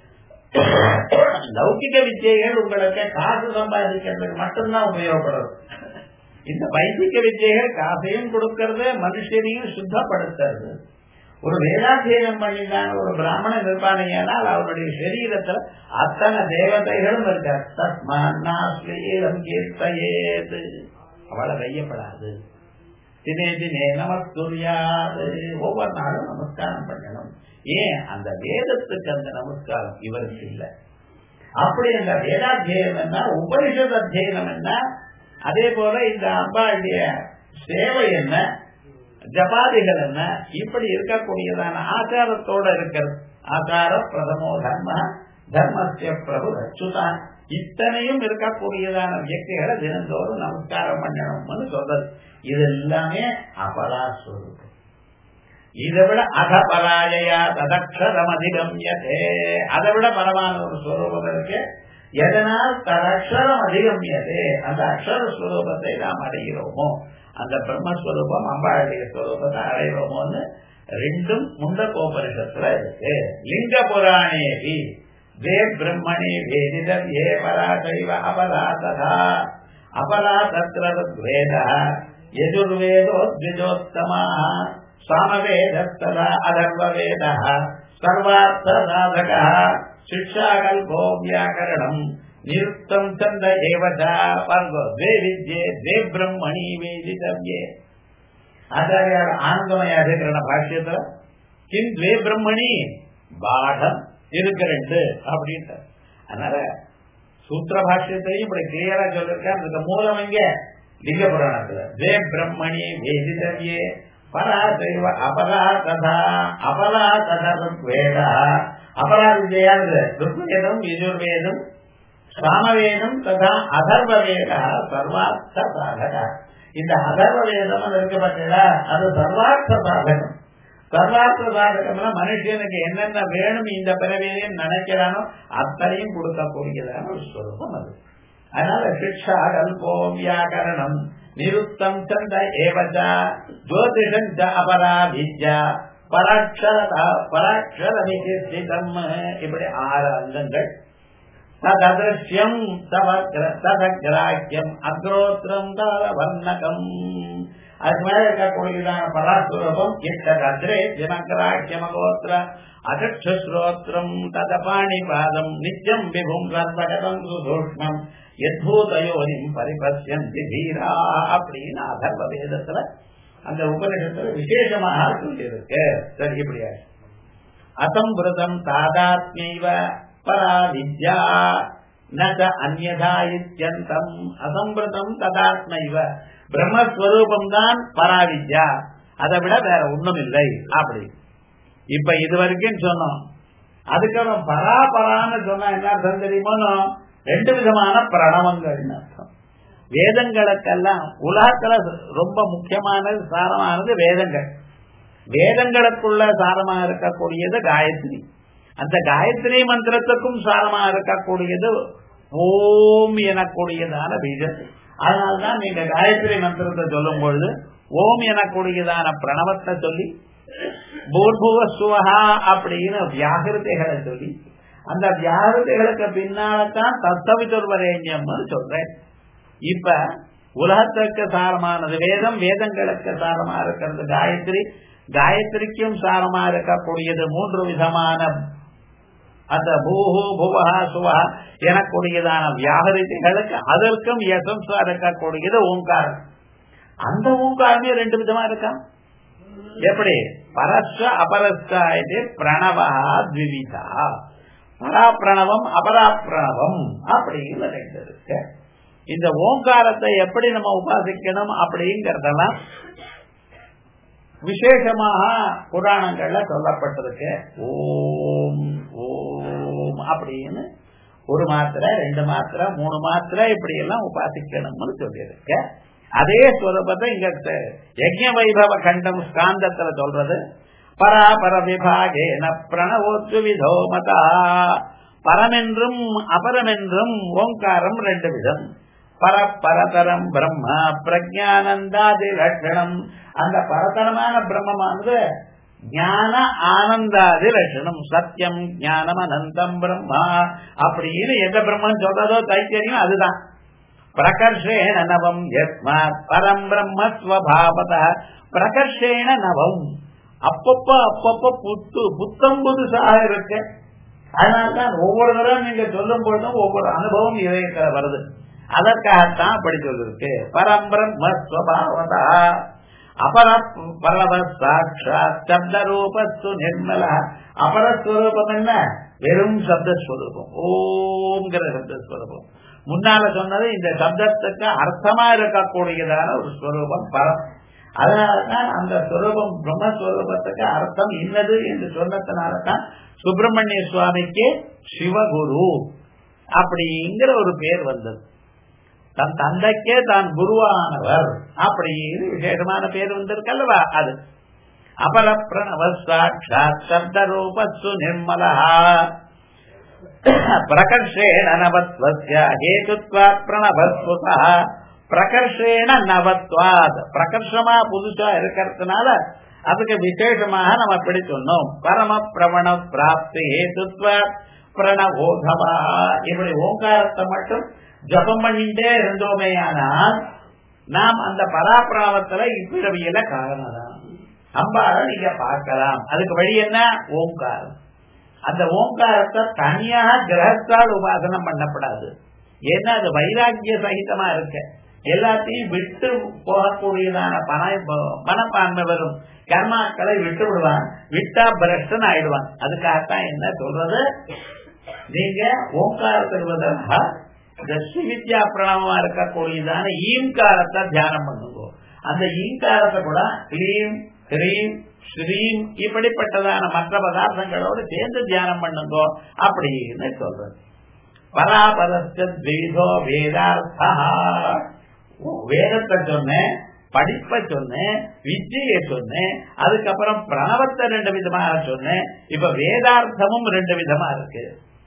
லௌகிக வித்தியைகள் உங்களுக்கு காசு சம்பாதிக்கிறதுக்கு மட்டும்தான் உபயோகப்படும் இந்த வைதிக வித்தியைகள் காசையும் கொடுக்கறது மனுஷனையும் சுத்தப்படுத்துறது ஒரு வேதாத்தியனம் பண்ணிட்டான ஒரு பிராமணன் இருப்பானேனால் அவருடைய சரீரத்துல அத்தனை தேவதைகளும் இருக்கார் தஸ்மாஸ்லீலம் கீர்த்தையேது அவளை கையப்படாது தினே தினே நமஸ்துரியாது ஒவ்வொரு நாளும் நமஸ்காரம் பண்ணணும் ஏன் அந்த வேதத்துக்கு அந்த நமஸ்காரம் இவருக்கு இல்லை அப்படி அந்த வேதாத்தியனம் என்ன உபனிஷத் அத்தியனம் என்ன அதே போல இந்த அம்பாளுடைய சேவை என்ன ஜபாதிகள் என்ன இப்படி இருக்கக்கூடியதான ஆச்சாரத்தோட இருக்கிறது ஆச்சார பிரதமோ தர்ம தர்மத்திய பிரபு அச்சுதா இத்தனையும் இருக்கக்கூடியதான வியக்திகளை தினந்தோறும் நமஸ்காரம் பண்ணணும்னு சொல்றது இது எல்லாமே அபராஸ்வரூபம் இதை விட அகபராஜயா ததக்ஷரம் அதிகம்யதே அதை விட பரமான ஒரு ஸ்வரூபம் இருக்கு எதனால் ததக்ஷரம் அதிகம்யதே அந்த அக்ஷர ஸ்வரூபத்தை நாம் அடைகிறோமோ அந்த பிரம்மஸ்வரூபம் அம்பாளுடைய ஸ்வரூபத்தை அடைகிறோமோன்னு ரெண்டும் முண்ட கோபரிஷத்துல இருக்கு லிங்க புராணேபி வே பிரம்மணி வேதிதம் ஏ பராசைவ அபரா ததா அபரா தத்ர வேத யஜுர்வேதோ த்விஜோத்தமா சாமவேதஸ்ததா அதர்வவேத சர்வார்த்த சாதக சிக்ஷாகல்போ வியாக்கரணம் நிருத்தம் சந்த ஏவதா பார்கோ द्वे विद्ये द्वे ब्रह्मणि वेदितव्ये ஆச்சாரியார் ஆனந்தமய அதிகரண பாஷ்யத்துல கிம் द्वे ब्रह्मणि பாடம் இருக்கு ரெண்டு அப்படின்ட்டு அதனால சூத்திர பாஷ்யத்தையும் இப்படி கிளியரா சொல்லிருக்கேன் அதுக்கு மூலம் எங்க லிங்க புராணத்துல द्वे ब्रह्मणि वेदितव्ये பராசைவ அபரா ததா அபரா ததா ருக்வேத அபரா விஜயாது ருக்வேதம் யஜுர்வேதம் சாமவேதம் ததா அதர்வ வேத சர்வார்த்த சாதக இந்த அதர்வ வேதம் இருக்கு பார்த்தீங்களா அது சர்வார்த்த சாதகம் சர்வார்த்த சாதகம்னா மனுஷனுக்கு என்னென்ன வேணும் இந்த பிறவிலையும் நினைக்கிறானோ அத்தனையும் கொடுக்கக்கூடியதான ஒரு ஸ்வரூபம் அது அதனால சிக்ஷா கல்போ வியாக்கரணம் நிருத்தம் சந்த ஏவச்ச ஜோதிஷம் ச அபரா வித்யா பராட்சர பராட்சரமிதம் இப்படி ஆறு அங்கங்கள் ததசியம் ததகிராக்கியம் அக்ரோத்திரம் தவர்ணகம் அது மேல இருக்கக்கூடியதான பராஸ்வரூபம் இத்தகத்ரே தினகிராக்கியம் அகோத்திர அகட்சஸ்ரோத்திரம் ததபாணி பாதம் நித்தியம் விபும் சர்வகதம் சூக்மம் எத்பூதயோனிம் பரிபசியந்தி தீரா அப்படின்னு அதர்வ வேதத்துல அந்த உபநிஷத்துல விசேஷமாக சொல்லியிருக்கு சரி இப்படியா அசம்பிரதம் தாதாத்மைவ பரா வித்யா ந அந்யதா இத்தியந்தம் அசம்பிரதம் ததாத்மைவ பிரம்மஸ்வரூபம் தான் பராவித்யா அதை விட வேற ஒண்ணும் இல்லை அப்படி இப்ப இது வரைக்கும் சொன்னோம் அதுக்கப்புறம் பராபரான்னு சொன்னா என்ன அர்த்தம் தெரியுமோ ரெண்டு விதமான பிரணவங்கள் அர்த்தம் வேதங்களுக்கெல்லாம் உலகத்துல ரொம்ப முக்கியமானது சாரமானது வேதங்கள் வேதங்களுக்குள்ள சாரமா இருக்கக்கூடியது காயத்ரி அந்த காயத்ரி மந்திரத்துக்கும் சாரமா இருக்கக்கூடியது ஓம் எனக்கூடியதான பீஜம் அதனால்தான் நீங்க காயத்ரி மந்திரத்தை சொல்லும் பொழுது ஓம் எனக்கூடியதான பிரணவத்தை சொல்லி பூர்புவ சுவஹா அப்படின்னு வியாகிருதிகளை சொல்லி அந்த வியாகிருதிகளுக்கு பின்னால்தான் தத்தவிதுர்வரேண்யம்னு சொல்றேன் இப்ப உலகத்துக்கு சாரமானது வேதம் வேதங்களுக்கு சாரமா இருக்கிறது காயத்ரி காயத்ரிக்கும் சாரமா இருக்கக்கூடியது மூன்று விதமான அந்த பூஹு புவஹா சுவஹா எனக்கூடியதான வியாகரிதிகளுக்கு அதற்கும் எசம்சா இருக்கக்கூடியது ஓங்காரம் அந்த ஓங்காரமே ரெண்டு விதமா இருக்கா எப்படி பரஸ்வ அபரஸ்வ இது பிரணவா த்விவிதா பரா பிரணவம் அபரா பிரணவம் அப்படின்னு ரெண்டு இருக்கு இந்த ஓங்காரத்தை எப்படி நம்ம உபாசிக்கணும் அப்படிங்கறதெல்லாம் விசேஷமாக புராணங்கள்ல சொல்லப்பட்டிருக்கு ஓம் ஓம் அப்படின்னு ஒரு மாத்திரை ரெண்டு மாத்திரை மூணு மாத்திரை இப்படி எல்லாம் உபாசிக்கணும்னு சொல்லியிருக்க அதே ஸ்வரூபத்தை இங்க யஜ்ய வைபவ கண்டம் ஸ்காந்தத்துல சொல்றது பராபர விபாகேன பிரணவோத்து விதோ மதா பரமென்றும் அபரமென்றும் ஓங்காரம் ரெண்டு விதம் பரப்பரதரம் பிரம்ம பிரஜானந்தாதி லட்சணம் அந்த பரதரமான பிரம்மமானது ஞான ஆனந்தாதி லட்சணம் சத்தியம் ஞானம் அனந்தம் பிரம்மா அப்படின்னு எந்த பிரம்மன் சொல்றதோ தைத்தரியம் அதுதான் பிரகர்ஷேண நவம் யஸ்மாத் பரம் பிரம்ம ஸ்வபாவத பிரகர்ஷேண நவம் அப்பப்ப அப்பப்ப புத்து புத்தம் புதுசாக இருக்கு அதனால்தான் ஒவ்வொரு தடவை நீங்க சொல்லும் பொழுதும் ஒவ்வொரு அனுபவம் இதயத்துல வருது அதற்காகத்தான் அப்படி சொல்லிருக்கு பரம்பிரம்மஸ்வபாவதா அபர பரவ சாட்சாத் சப்த ரூபஸ்து நிர்மல அபரஸ்வரூபம் என்ன வெறும் சப்தஸ்வரூபம் ஓம்ங்கிற சப்தஸ்வரூபம் முன்னால சொன்னது இந்த சப்தத்துக்கு அர்த்தமா இருக்கக்கூடியதான ஒரு ஸ்வரூபம் பரம் அதனாலதான் அந்த ஸ்வரூபம் பிரம்மஸ்வரூபத்துக்கு அர்த்தம் இன்னது என்று சொன்னதுனாலதான் சுப்பிரமணிய சுவாமிக்கு சிவகுரு அப்படிங்கிற ஒரு பேர் வந்தது தன் தந்தைக்கே தான் குருவானவர் அப்படின்னு விசேஷமான பேர் வந்திருக்கல்லவா அது அபர பிரணவ சாட்சாத் சப்த ரூபஸ்து நிர்மலா பிரகர்ஷேண நவத்வஸ்ய ஹேதுத்வாத் பிரணவஸ்வதா பிரகர்ஷேண நவத்வாத் பிரகர்ஷமா புதுசா இருக்கிறதுனால அதுக்கு விசேஷமாக நம்ம இப்படி சொன்னோம் பரம பிரவண பிராப்தி ஹேதுத்வாத் பிரணவோதவா இப்படி ஓங்காரத்தை மட்டும் ஜபம் பண்ணிட்டே இருந்தோமே ஆனால் நாம் அந்த பராப்பிராவத்துல இப்பிறவியில காரணம் அம்பார நீங்க பார்க்கலாம் அதுக்கு வழி என்ன ஓங்காரம் அந்த ஓங்காரத்தை தனியாக கிரகத்தால் உபாசனம் பண்ணப்படாது ஏன்னா அது வைராக்கிய சகிதமா இருக்கு எல்லாத்தையும் விட்டு போகக்கூடியதான பண மனப்பான்மை வரும் கர்மாக்களை விட்டு விடுவான் விட்டா பிரஷ்டன் ஆயிடுவான் அதுக்காகத்தான் என்ன சொல்றது நீங்க ஓங்காரத்துக்கு பதிலாக இந்த ஸ்ரீவித்யா பிரணவமா இருக்கக்கூடியதான ஈம்காரத்தை தியானம் பண்ணுங்க அந்த ஈங்காரத்தை கூட கிளீம் ஹ்ரீம் ஸ்ரீம் இப்படிப்பட்டதான மற்ற பதார்த்தங்களோடு சேர்ந்து தியானம் பண்ணுங்க அப்படின்னு சொல்றது பராபரஸ்தோ வேதார்த்தா வேதத்தை சொன்னேன் படிப்ப சொன்னேன் வித்தியை சொன்னேன் அதுக்கப்புறம் பிரணவத்தை ரெண்டு விதமாக சொன்னேன் இப்ப வேதார்த்தமும் ரெண்டு விதமா இருக்கு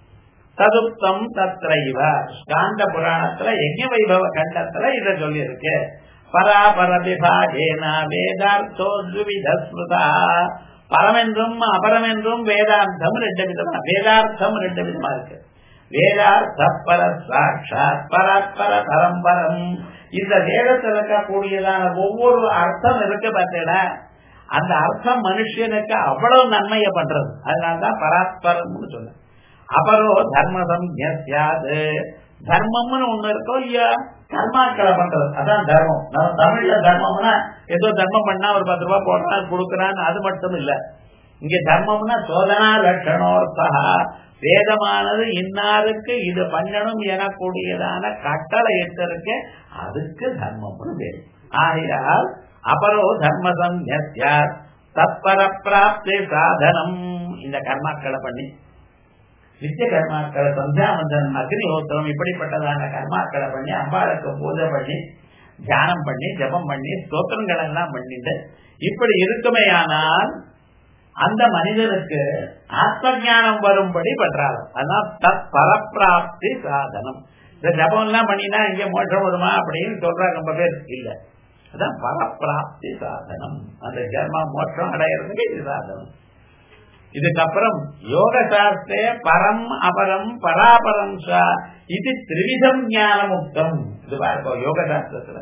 ததுப்தம் தத்ரைவ ஸ்காந்த புராணத்துல யஜ்ய வைபவ கண்டத்துல இத சொல்லி இருக்கு பராபர விபாகேன வேதார்த்தோ துவிதஸ்மிருதா பரமென்றும் அபரமென்றும் வேதாந்தம் ரெண்டு விதமா வேதார்த்தம் ரெண்டு விதமா இருக்கு வேதார்த்த பர சாட்சாத் பராத்பர பரம்பரம் இந்த வேதத்தில் இருக்கக்கூடியதான ஒவ்வொரு அர்த்தம் இருக்கு பார்த்தீங்களா அந்த அர்த்தம் மனுஷனுக்கு அவ்வளவு நன்மையை பண்றது அதனாலதான் பராத்பரம்னு சொன்ன அபரோ தர்ம சம்யாது தர்மம்னு ஒண்ணு இருக்கோ இல்லையா கர்மாக்களை பண்றது அதான் தர்மம் நம்ம தமிழ்ல தர்மம்னா ஏதோ தர்மம் பண்ணா ஒரு பத்து ரூபாய் போடுறான் கொடுக்கறான்னு அது மட்டும் இல்ல இங்க தர்மம்னா சோதனா லட்சணோர்த்தா வேதமானது இன்னாருக்கு இது பண்ணணும் எனக்கூடியதான கட்டளை இருக்கு அதுக்கு தர்மம்னு பேரு ஆகையால் அபரோ தர்ம சம்யா தத்பர பிராப்தி சாதனம் இந்த கர்மாக்களை பண்ணி நித்திய கர்மாக்களை சந்தியாவந்தனம் அக்னிஹோத்திரம் இப்படிப்பட்டதான கர்மாக்களை பண்ணி அம்பாளுக்கு பூஜை பண்ணி தியானம் பண்ணி ஜபம் பண்ணி ஸ்தோத்திரங்கள் எல்லாம் பண்ணிட்டு இப்படி இருக்குமேயானால் அந்த மனிதனுக்கு ஆத்ம ஞானம் வரும்படி பண்றாரு அதான் தத் பரப்பிராப்தி சாதனம் இந்த ஜபம் எல்லாம் பண்ணினா இங்க மோட்சம் வருமா அப்படின்னு சொல்றாங்க ரொம்ப பேர் இல்ல அதான் பரப்பிராப்தி சாதனம் அந்த ஜென்ம மோட்சம் அடையிறதுக்கு இது சாதனம் இதுக்கப்புறம் யோக சாஸ்திரே பரம் அபரம் பராபரம் இது திரிவிதம் ஞான முக்தம் இது பார்ப்போம் யோக சாஸ்திரத்துல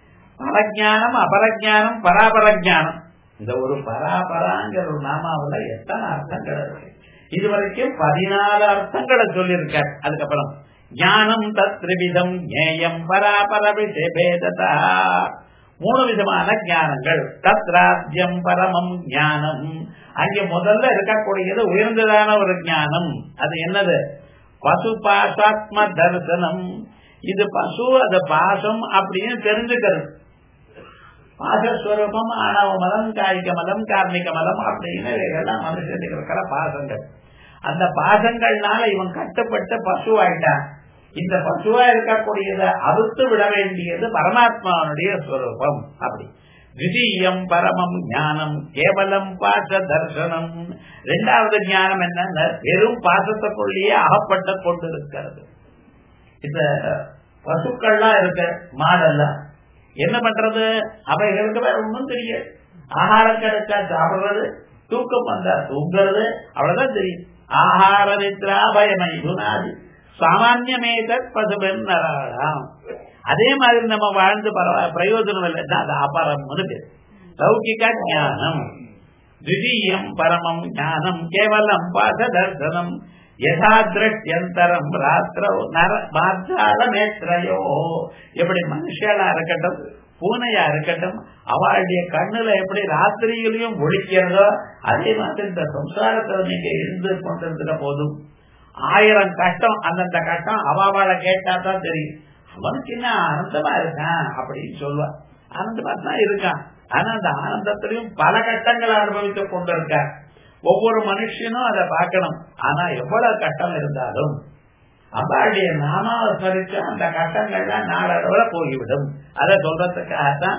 பரஜானம் அபரஜானம் பராபர ஜானம் இந்த ஒரு பராபராங்கிற ஒரு நாமாவில எத்தனை அர்த்தங்கள் இருக்கு இது வரைக்கும் பதினாலு அர்த்தங்களை சொல்லியிருக்கார் அதுக்கப்புறம் ஞானம் தத்ரிவிதம் ஞேயம் பராபர விஷேததா மூணு விதமான ஞானங்கள் தத்ராத்தியம் பரமம் ஞானம் அங்கே முதல்ல இருக்கக்கூடியது உயர்ந்ததான ஒரு ஞானம் அது என்னது பசு பாசாத்ம தரிசனம் இது பசு அது பாசம் அப்படின்னு தெரிஞ்சுக்கிறது பாசஸ்வரூபம் ஆணவ மலம் காய்க மலம் கார்மிக மலம் அப்படின்னு இவைகள்லாம் மனுஷனுக்கு இருக்கிற பாசங்கள் அந்த பாசங்கள்னால இவன் கட்டுப்பட்டு பசு ஆயிட்டான் இந்த பசுவா இருக்கக்கூடியதை அறுத்து விட வேண்டியது பரமாத்மாவனுடைய ஸ்வரூபம் அப்படி திடீயம் பரமம் ஞானம் கேவலம் பாச தர்சனம் இரண்டாவது ஞானம் என்ன வெறும் பாசத்துக்குள்ளேயே அகப்பட்டு கொண்டிருக்கிறது இந்த பசுக்கள்லாம் இருக்கு மாடெல்லாம் என்ன பண்றது அவைகளுக்கு வேற ஒன்றும் தெரியாது ஆகாரம் கிடைச்சா சாப்பிடுறது தூக்கம் வந்தா தூங்குறது அவ்வளவுதான் தெரியும் ஆகார நித்ரா பயமை குணாதி சாமான்யமேத பசுபெண் நராடாம் அதே மாதிரி நம்ம வாழ்ந்து பிரயோஜனம் இல்லைன்னா அது அபாரம் லௌகிக ஞானம் द्वितीयम् परमम् ज्ञानम् केवलम् पाठदर्शनम् யதா திரஷ்யந்தரம் ராத்திரோ நர மார்ஜாலமேத்ரையோ எப்படி மனுஷனா இருக்கட்டும் பூனையா இருக்கட்டும் அவளுடைய கண்ணுல எப்படி ராத்திரியிலையும் ஒழிக்கிறதோ அதே மாதிரி இந்த சம்சாரத்துல நீங்க இருந்து கொண்டிருக்கிற போதும் ஆயிரம் கஷ்டம் அந்தந்த கஷ்டம் அவாவாளை கேட்டா தான் தெரியும் அவனுக்கு என்ன ஆனந்தமா இருக்கான் அப்படின்னு சொல்லுவான் ஆனந்தமா தான் இருக்கான் ஆனா அந்த ஆனந்தத்திலையும் பல கஷ்டங்களை அனுபவித்துக் கொண்டிருக்கார் ஒவ்வொரு மனுஷனும் அதை பார்க்கணும் ஆனா எவ்வளவு கஷ்டம் இருந்தாலும் அம்பாளுடைய நாமாவை ஸ்மரிச்சு அந்த கஷ்டங்கள்லாம் நாளளவுல போய்விடும் அதை சொல்றதுக்காகத்தான்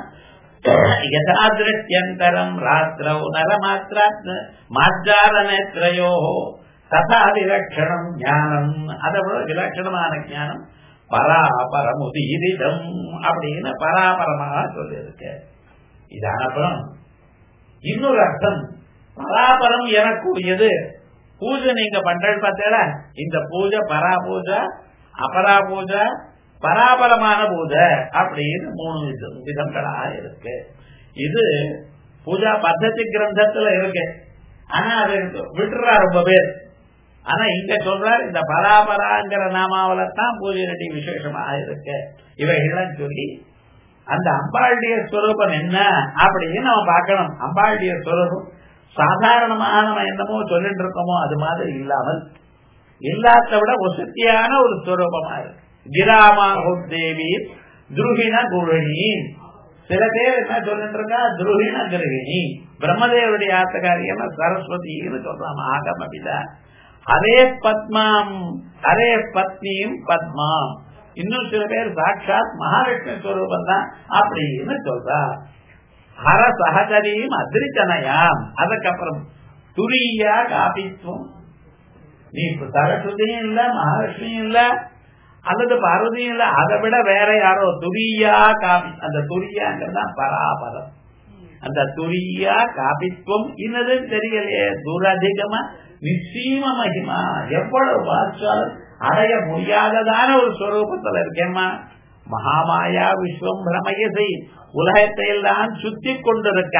யதாதிருஷ்யந்தரம் ராத்திரவு நரமாத்திராத் மாற்றார நேத்திரையோ ததா விலட்சணம் ஞானம் அதை விட விலட்சணமான ஞானம் பராபரமுதீரிடம் அப்படின்னு பராபரமாக சொல்லியிருக்க இதான அப்புறம் இன்னொரு அர்த்தம் பராபரம் எனக்கூடியது பூஜை நீங்க பண்றது பார்த்தா இந்த பூஜை பரா பூஜை அபரா பூஜை பராபரமான பூஜை அப்படின்னு மூணு விதம் விதங்களாக இருக்கு இது பூஜா பத்ததி கிரந்தத்துல இருக்கு ஆனா அது விட்டுறா ரொம்ப பேர் ஆனா இங்க சொல்றாரு இந்த பராபராங்கிற நாமாவில தான் பூஜை நடி விசேஷமாக இருக்கு இவைகள்லாம் சொல்லி அந்த அம்பாளுடைய ஸ்வரூபம் என்ன அப்படின்னு நம்ம பார்க்கணும் அம்பாளுடைய ஸ்வரூபம் சாதாரணமாக நம்ம என்னமோ சொல்லிட்டு இருக்கோமோ அது மாதிரி இல்லாமல் எல்லாத்த விட வசதியான ஒரு ஸ்வரூபமா இருக்கு கிராமாஹுத் தேவி துருகிண குருணி சில பேர் என்ன சொல்லிட்டு இருக்கா துருகிண கிரகிணி பிரம்மதேவருடைய ஆத்தகாரியமா சரஸ்வதினு சொல்றான் ஆகமபில ஹரே பத்மாம் ஹரே பத்னியும் பத்மாம் இன்னும் சில பேர் சாட்சாத் மகாலட்சுமி ஸ்வரூபம் தான் அப்படின்னு சொல்றா ஹர சகதரியும் அதிரிச்சனையாம் அதுக்கப்புறம் துரியா காபித்துவம் நீ சரஸ்வதியும் இல்ல மகாலட்சுமியும் இல்ல அல்லது பார்வதியும் இல்ல அதை விட வேற யாரோ துரியா காபி அந்த துரியாங்கிறதா பராபரம் அந்த துரியா காபித்துவம் இன்னது தெரியலையே துரதிகமா நிச்சயம மகிமா எவ்வளவு வாசாலும் அடைய முடியாததான ஒரு ஸ்வரூபத்துல இருக்கேம்மா மகாமாயா விஸ்வம் பிரமயசை உலகத்தை எல்லாம் சுத்தி கொண்டிருக்க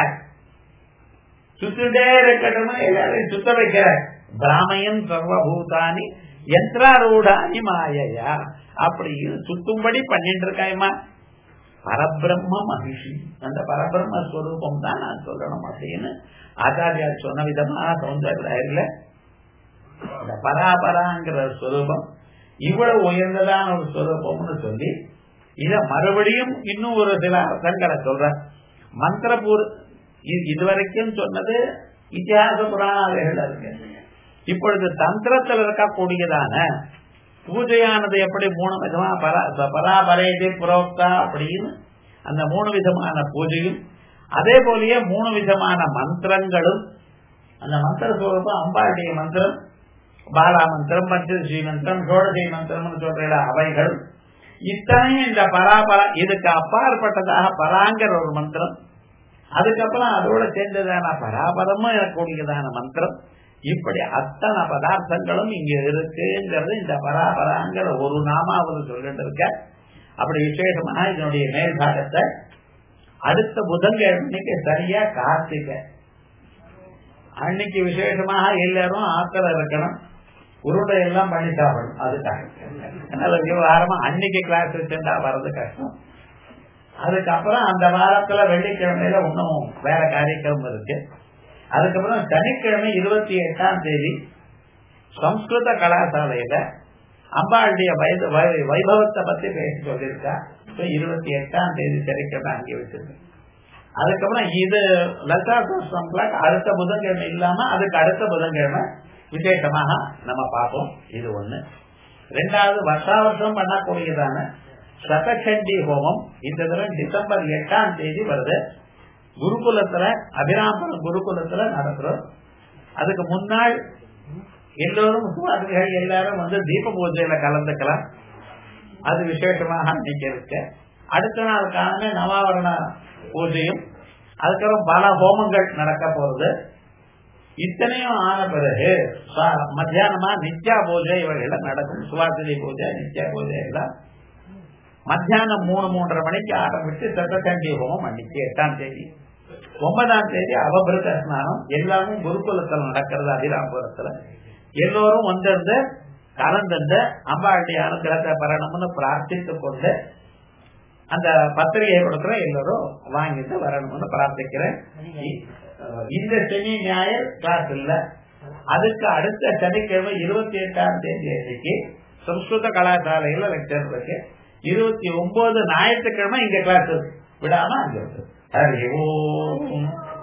சுத்திட்டே இருக்கட்டும் எல்லாரையும் சுத்த வைக்கிற பிராமையன் சர்வபூதானி யந்திராரூடானி மாயையா அப்படின்னு சுத்தும்படி பண்ணிட்டு இருக்காயமா பரபிரம்ம மகிஷி அந்த பரபிரம்ம ஸ்வரூபம் தான் நான் சொல்லணும் அப்படின்னு ஆச்சாரியார் சொன்ன விதமா சௌந்தர்யில இந்த பராபராங்கிற ஸ்வரூபம் இவ்வளவு உயர்ந்ததான ஒரு ஸ்வரூபம்னு சொல்லி இத மறுபடியும் இன்னும் ஒரு சில அர்த்தங்களை சொல்ற மந்திரபூர் இதுவரைக்கும் சொன்னது இத்திஹாச புராணங்கள் இருக்கு இப்பொழுது தந்திரத்தில் இருக்கக்கூடியதான பூஜையானது எப்படி மூணு விதமா பராபரேதி புரோக்தா அப்படின்னு அந்த மூணு விதமான பூஜையும் அதே போலயே மூணு விதமான மந்திரங்களும் அந்த மந்திர ஸ்வரூபம் அம்பாளுடைய மந்திரம் பாலா மந்திரம் பஞ்சதசி மந்திரம் சோழசி மந்திரம் சொல்ற அவைகள் இத்தனையும் இந்த பராபர இதுக்கு அப்பாற்பட்டதாக பராங்கிற ஒரு மந்திரம் அதுக்கப்புறம் அதோட சேர்ந்ததான பராபரமும் இருக்கக்கூடியதான மந்திரம் இப்படி அத்தனை பதார்த்தங்களும் இங்க இருக்குங்கிறது இந்த பராபராங்கிற ஒரு நாமாவது சொல்லிட்டு இருக்க அப்படி விசேஷமா இதனுடைய மேல்பாகத்தை அடுத்த புதன்கிழமைக்கு சரியா கார்த்திகை அன்னைக்கு விசேஷமாக எல்லாரும் ஆத்திர இருக்கணும் உருண்டை எல்லாம் பண்ணி சாப்பிடணும் அதுக்காக அதனால விவகாரமா அன்னைக்கு கிளாஸ் வச்சுட்டா வர்றது கஷ்டம் அதுக்கப்புறம் அந்த வாரத்துல வெள்ளிக்கிழமையில இன்னும் வேற காரியக்கிரமம் இருக்கு அதுக்கப்புறம் சனிக்கிழமை இருபத்தி எட்டாம் தேதி சம்ஸ்கிருத கலாசாலையில அம்பாளுடைய வயது வைபவத்தை பத்தி பேச சொல்லியிருக்கா இருபத்தி எட்டாம் தேதி சனிக்கிழமை அங்கே வச்சிருக்கேன் அதுக்கப்புறம் இது லலிதா கோஸ்வம் அடுத்த புதன்கிழமை இல்லாம அதுக்கு அடுத்த புதன்கிழமை விசேஷமாக நம்ம பார்ப்போம் இது ஒண்ணு ரெண்டாவது வருஷா வருஷம் பண்ணக்கூடியதான சதச்சண்டி ஹோமம் இந்த தடவை டிசம்பர் எட்டாம் தேதி வருது குருகுலத்துல அபிராமபுரம் குருகுலத்துல நடத்துறோம் அதுக்கு முன்னாள் எல்லோரும் சுவாதிகள் எல்லாரும் வந்து தீப பூஜையில கலந்துக்கலாம் அது விசேஷமாக இன்னைக்கு இருக்கு அடுத்த நாள் காண நவாவரண பூஜையும் அதுக்கப்புறம் பல ஹோமங்கள் நடக்க போறது இத்தனையும் ஆன பிறகு மத்தியானமா நித்யா பூஜை இவர்கள் நடக்கும் சுவாசினி பூஜை நித்யா பூஜை எல்லாம் மத்தியானம் மூணு மூன்றரை மணிக்கு ஆரம்பிச்சு சத்தச்சண்டி ஹோமம் அன்னைக்கு எட்டாம் தேதி ஒன்பதாம் தேதி அவபிருத ஸ்நானம் எல்லாமே குருகுலத்துல நடக்கிறது அதிராபுரத்துல எல்லோரும் வந்திருந்து கலந்துண்டு அம்பாளுடைய அனுகிரகத்தை பெறணும்னு பிரார்த்தித்துக் கொண்டு அந்த பத்திரிகையை கொடுக்கிற எல்லோரும் வாங்கிட்டு வரணும்னு பிரார்த்திக்கிறேன் இந்த சனி ஞாயிறு கிளாஸ் இல்ல அதுக்கு அடுத்த சனிக்கிழமை இருபத்தி எட்டாம் தேதி அன்னைக்கு சம்ஸ்கிருத கலாசாலையில லெக்சர் இருக்கு இருபத்தி ஒன்பது ஞாயிற்றுக்கிழமை இங்க கிளாஸ் இருக்கு விடாம அங்க இருக்கு ஹரி ஓம்